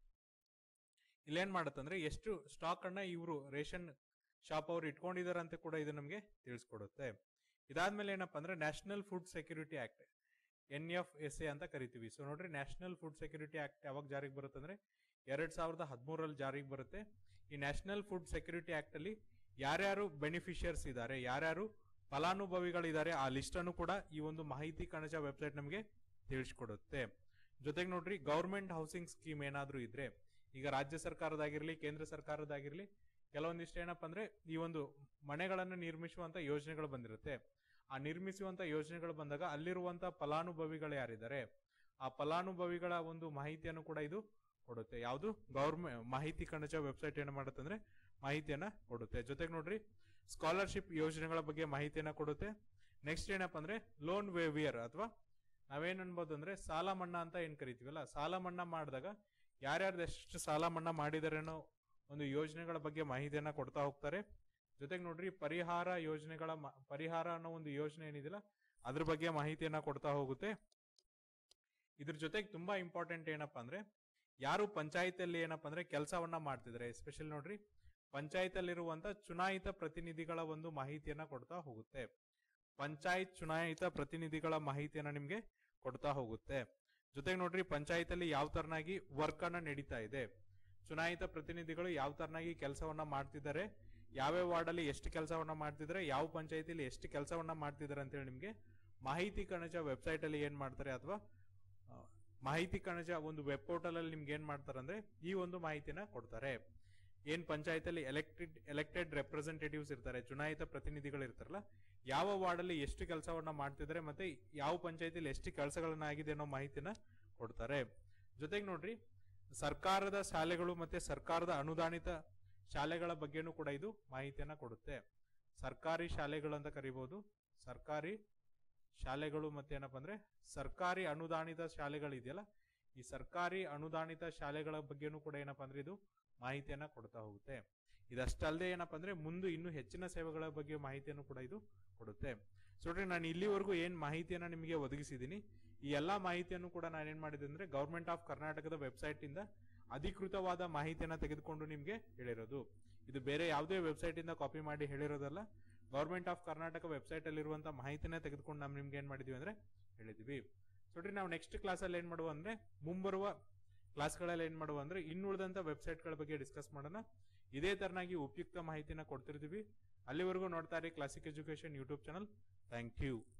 ಇಲ್ಲೇನ್ ಮಾಡುತ್ತಂದ್ರೆ ಎಷ್ಟು ಸ್ಟಾಕ್ ಅನ್ನ ಇವರು ರೇಷನ್ ಶಾಪ್ ಅವ್ರು ಇಟ್ಕೊಂಡಿದ್ದಾರೆ ಅಂತ ಕೂಡ ಇದು ನಮಗೆ ತಿಳಿಸ್ಕೊಡುತ್ತೆ ಇದಾದ್ಮೇಲೆ ಏನಪ್ಪಾ ಅಂದ್ರೆ national food security act N F S A ಅಂತ ಕರಿತೀವಿ ಸೊ ನೋಡ್ರಿ ನ್ಯಾಷನಲ್ ಫುಡ್ ಸೆಕ್ಯೂರಿಟಿ ಆಕ್ಟ್ ಯಾವಾಗ ಜಾರಿಗೆ ಬರುತ್ತೆ ಅಂದ್ರೆ ಎರಡ್ ಸಾವಿರದ ಹದಿಮೂರಲ್ಲಿ ಜಾರಿಗೆ ಬರುತ್ತೆ ಈ ನ್ಯಾಷನಲ್ ಫುಡ್ ಸೆಕ್ಯೂರಿಟಿ ಆಕ್ಟ್ ಅಲ್ಲಿ ಯಾರ್ಯಾರು ಬೆನಿಫಿಷಿಯರ್ಸ್ ಇದ್ದಾರೆ ಯಾರ್ಯಾರು ಫಲಾನುಭವಿಗಳಿದ್ದಾರೆ ಆ ಲಿಸ್ಟ್ ಅನ್ನು ಕೂಡ ಈ ಒಂದು ಮಾಹಿತಿ ಕಣಜ ವೆಬ್ಸೈಟ್ ನಮಗೆ ತಿಳಿಸ್ಕೊಡುತ್ತೆ ಜೊತೆಗೆ ನೋಡ್ರಿ ಗೌರ್ಮೆಂಟ್ ಹೌಸಿಂಗ್ ಸ್ಕೀಮ್ ಏನಾದ್ರೂ ಇದ್ರೆ ಈಗ ರಾಜ್ಯ ಸರ್ಕಾರದಾಗಿರ್ಲಿ ಕೇಂದ್ರ ಸರ್ಕಾರದಾಗಿರ್ಲಿ ಕೆಲವೊಂದಿಷ್ಟು ಏನಪ್ಪಾ ಅಂದ್ರೆ ಈ ಒಂದು ಮನೆಗಳನ್ನು ನಿರ್ಮಿಸುವಂತ ಯೋಜನೆಗಳು ಬಂದಿರುತ್ತೆ ಆ ನಿರ್ಮಿಸುವಂತ ಯೋಜನೆಗಳು ಬಂದಾಗ ಅಲ್ಲಿರುವಂತ ಫಲಾನುಭವಿಗಳು ಯಾರಿದ್ದಾರೆ ಆ ಫಲಾನುಭವಿಗಳ ಒಂದು ಮಾಹಿತಿಯನ್ನು ಕೂಡ ಇದು ಕೊಡುತ್ತೆ ಯಾವುದು ಗೌರ್ಮೆಂಟ್ ಮಾಹಿತಿ ಕಣಜ ವೆಬ್ಸೈಟ್ ಏನು ಮಾಡುತ್ತೆ ಅಂದ್ರೆ ಮಾಹಿತಿಯನ್ನ ಕೊಡುತ್ತೆ ಜೊತೆಗೆ ನೋಡ್ರಿ ಸ್ಕಾಲರ್ಶಿಪ್ ಯೋಜನೆಗಳ ಬಗ್ಗೆ ಮಾಹಿತಿಯನ್ನ ಕೊಡುತ್ತೆ ನೆಕ್ಸ್ಟ್ ಏನಪ್ಪಾ ಅಂದ್ರೆ ಲೋನ್ ವೇವಿಯರ್ ಅಥವಾ ನಾವೇನ್ ಅನ್ಬೋದು ಅಂದ್ರೆ ಸಾಲ ಮನ್ನಾ ಅಂತ ಏನ್ ಕರಿತೀವಲ್ಲ ಸಾಲ ಮನ್ನಾ ಮಾಡಿದಾಗ ಯಾರ್ಯಾರ್ದು ಎಷ್ಟು ಸಾಲ ಮನ್ನಾ ಮಾಡಿದಾರೆ ಅನ್ನೋ ಒಂದು ಯೋಜನೆಗಳ ಬಗ್ಗೆ ಮಾಹಿತಿಯನ್ನ ಕೊಡ್ತಾ ಹೋಗ್ತಾರೆ ಜೊತೆಗೆ ನೋಡ್ರಿ ಪರಿಹಾರ ಯೋಜನೆಗಳ ಮ- ಪರಿಹಾರ ಅನ್ನೋ ಒಂದು ಯೋಜನೆ ಏನಿದಿಲ್ಲ ಅದ್ರ ಬಗ್ಗೆ ಮಾಹಿತಿಯನ್ನ ಕೊಡ್ತಾ ಹೋಗುತ್ತೆ ಇದ್ರ ಜೊತೆಗೆ ತುಂಬಾ ಇಂಪಾರ್ಟೆಂಟ್ ಏನಪ್ಪಾ ಅಂದ್ರೆ ಯಾರು ಪಂಚಾಯತಿಯಲ್ಲಿ ಏನಪ್ಪಾ ಅಂದ್ರೆ ಕೆಲಸವನ್ನ ಮಾಡ್ತಿದ್ದಾರೆ ಎಸ್ಪೆಷಲಿ ನೋಡ್ರಿ ಪಂಚಾಯತ್ ಚುನಾಯಿತ ಪ್ರತಿನಿಧಿಗಳ ಒಂದು ಮಾಹಿತಿಯನ್ನ ಕೊಡ್ತಾ ಹೋಗುತ್ತೆ ಪಂಚಾಯತ್ ಚುನಾಯಿತ ಪ್ರತಿನಿಧಿಗಳ ಮಾಹಿತಿಯನ್ನ ನಿಮ್ಗೆ ಕೊಡ್ತಾ ಹೋಗುತ್ತೆ ಜೊತೆಗೆ ನೋಡ್ರಿ ಪಂಚಾಯತ್ ಅಲ್ಲಿ ಯಾವ ತರನಾಗಿ ವರ್ಕ್ ಅನ್ನ ನಡೀತಾ ಇದೆ ಚುನಾಯಿತ ಪ್ರತಿನಿಧಿಗಳು ಯಾವ ತರನಾಗಿ ಕೆಲಸವನ್ನ ಮಾಡ್ತಿದ್ದಾರೆ ಯಾವ್ಯಾವ ವಾರ್ಡ್ ಅಲ್ಲಿ ಎಷ್ಟು ಕೆಲಸವನ್ನ ಮಾಡ್ತಿದ್ದಾರೆ ಯಾವ ಪಂಚಾಯತಿಲಿ ಎಷ್ಟು ಕೆಲಸವನ್ನ ಮಾಡ್ತಿದ್ದಾರೆ ಅಂತೇಳಿ ನಿಮ್ಗೆ ಮಾಹಿತಿ ಕಣಜ ವೆಬ್ಸೈಟ್ ಅಲ್ಲಿ ಏನ್ ಮಾಡ್ತಾರೆ ಅಥವಾ ಆ, ಮಾಹಿತಿ ಕಣಜ ಒಂದು ವೆಬ್ ಪೋರ್ಟಲ್ ಅಲ್ಲಿ ನಿಮ್ಗೆ ಏನ್ ಮಾಡ್ತಾರೆ ಅಂದ್ರೆ ಈ ಒಂದು ಮಾಹಿತಿನ ಕೊಡ್ತಾರೆ ಏನ್ ಪಂಚಾಯತಲ್ಲಿ ಎಲೆಕ್ಟೆಡ್ ಎಲೆಕ್ಟೆಡ್ ರೆಪ್ರೆಸೆಂಟೇಟಿವ್ಸ್ ಇರ್ತಾರೆ ಚುನಾಯಿತ ಪ್ರತಿನಿಧಿಗಳು ಇರ್ತಾರಲ್ಲ ಯಾವ ವಾರ್ಡಲ್ಲಿ ಎಷ್ಟು ಕೆಲಸವನ್ನ ಮಾಡ್ತಿದ್ದಾರೆ ಮತ್ತೆ ಯಾವ ಪಂಚಾಯತಿಲಿ ಎಷ್ಟು ಕೆಲಸಗಳನ್ನ ಆಗಿದೆ ಅನ್ನೋ ಮಾಹಿತಿನ ಕೊಡ್ತಾರೆ ಜೊತೆಗೆ ನೋಡ್ರಿ ಸರ್ಕಾರದ ಶಾಲೆಗಳು ಮತ್ತೆ ಸರ್ಕಾರದ ಅನುದಾನಿತ ಶಾಲೆಗಳ ಬಗ್ಗೆನೂ ಕೂಡ ಇದು ಮಾಹಿತಿಯನ್ನ ಕೊಡುತ್ತೆ ಸರ್ಕಾರಿ ಶಾಲೆಗಳು ಅಂತ ಕರಿಬಹುದು ಸರ್ಕಾರಿ ಶಾಲೆಗಳು ಮತ್ತೆ ಏನಪ್ಪಾ ಅಂದ್ರೆ ಸರ್ಕಾರಿ ಅನುದಾನಿತ ಶಾಲೆಗಳಿದೆಯಲ್ಲ ಈ ಸರ್ಕಾರಿ ಅನುದಾನಿತ ಶಾಲೆಗಳ ಬಗ್ಗೆನೂ ಕೂಡ ಏನಪ್ಪಾ ಅಂದ್ರೆ ಇದು ಮಾಹಿತಿಯನ್ನ ಕೊಡ್ತಾ ಹೋಗುತ್ತೆ ಇದಷ್ಟಲ್ಲದೆ ಏನಪ್ಪಾ ಅಂದ್ರೆ ಮುಂದೆ ಇನ್ನೂ ಹೆಚ್ಚಿನ ಸೇವೆಗಳ ಬಗ್ಗೆ ಮಾಹಿತಿಯನ್ನು ಕೂಡ ಇದು ಕೊಡುತ್ತೆ ಸೊ ನೋಡ್ರಿ ನಾನು ಇಲ್ಲಿವರೆಗೂ ಏನ್ ಮಾಹಿತಿಯನ್ನ ನಿಮಗೆ ಒದಗಿಸಿದ್ದೀನಿ ಈ ಎಲ್ಲಾ ಮಾಹಿತಿಯನ್ನು ಕೂಡ ನಾನು ಏನ್ ಮಾಡಿದೆ ಅಂದ್ರೆ ಗೌರ್ಮೆಂಟ್ ಆಫ್ ಕರ್ನಾಟಕದ ವೆಬ್ಸೈಟ್ ಇಂದ ಅಧಿಕೃತವಾದ ಮಾಹಿತಿಯನ್ನ ತೆಗೆದುಕೊಂಡು ನಿಮ್ಗೆ ಹೇಳಿರೋದು ಇದು ಬೇರೆ ಯಾವುದೇ ವೆಬ್ಸೈಟ್ ಇಂದ ಕಾಪಿ ಮಾಡಿ ಹೇಳಿರೋದಲ್ಲ ಗೌರ್ಮೆಂಟ್ ಆಫ್ ಕರ್ನಾಟಕ ವೆಬ್ಸೈಟ್ ಅಲ್ಲಿರುವಂತ ಮಾಹಿತಿನ ತೆಗೆದುಕೊಂಡು ನಾವು ನಿಮ್ಗೆ ಏನ್ ಮಾಡಿದೀವಿ ಅಂದ್ರೆ ಹೇಳಿದೀವಿ ಸೊ ನೋಡ್ರಿ ನಾವು ನೆಕ್ಸ್ಟ್ ಕ್ಲಾಸ್ ಅಲ್ಲಿ ಏನ್ ಮಾಡುವ ಅಂದ್ರೆ ಮುಂಬರುವ ಕ್ಲಾಸ್ಗಳಲ್ಲಿ ಏನ್ ಮಾಡುವ ಅಂದ್ರೆ ಇನ್ನುಳಿದಂತ ವೆಬ್ಸೈಟ್ಗಳ ಬಗ್ಗೆ ಡಿಸ್ಕಸ್ ಮಾಡೋಣ ಇದೇ ತರನಾಗಿ ಉಪಯುಕ್ತ ಮಾಹಿತಿನ ಕೊಡ್ತಿರ್ತೀವಿ ಅಲ್ಲಿವರೆಗೂ ನೋಡ್ತಾ ಇರಿ classic education YouTube channel thank you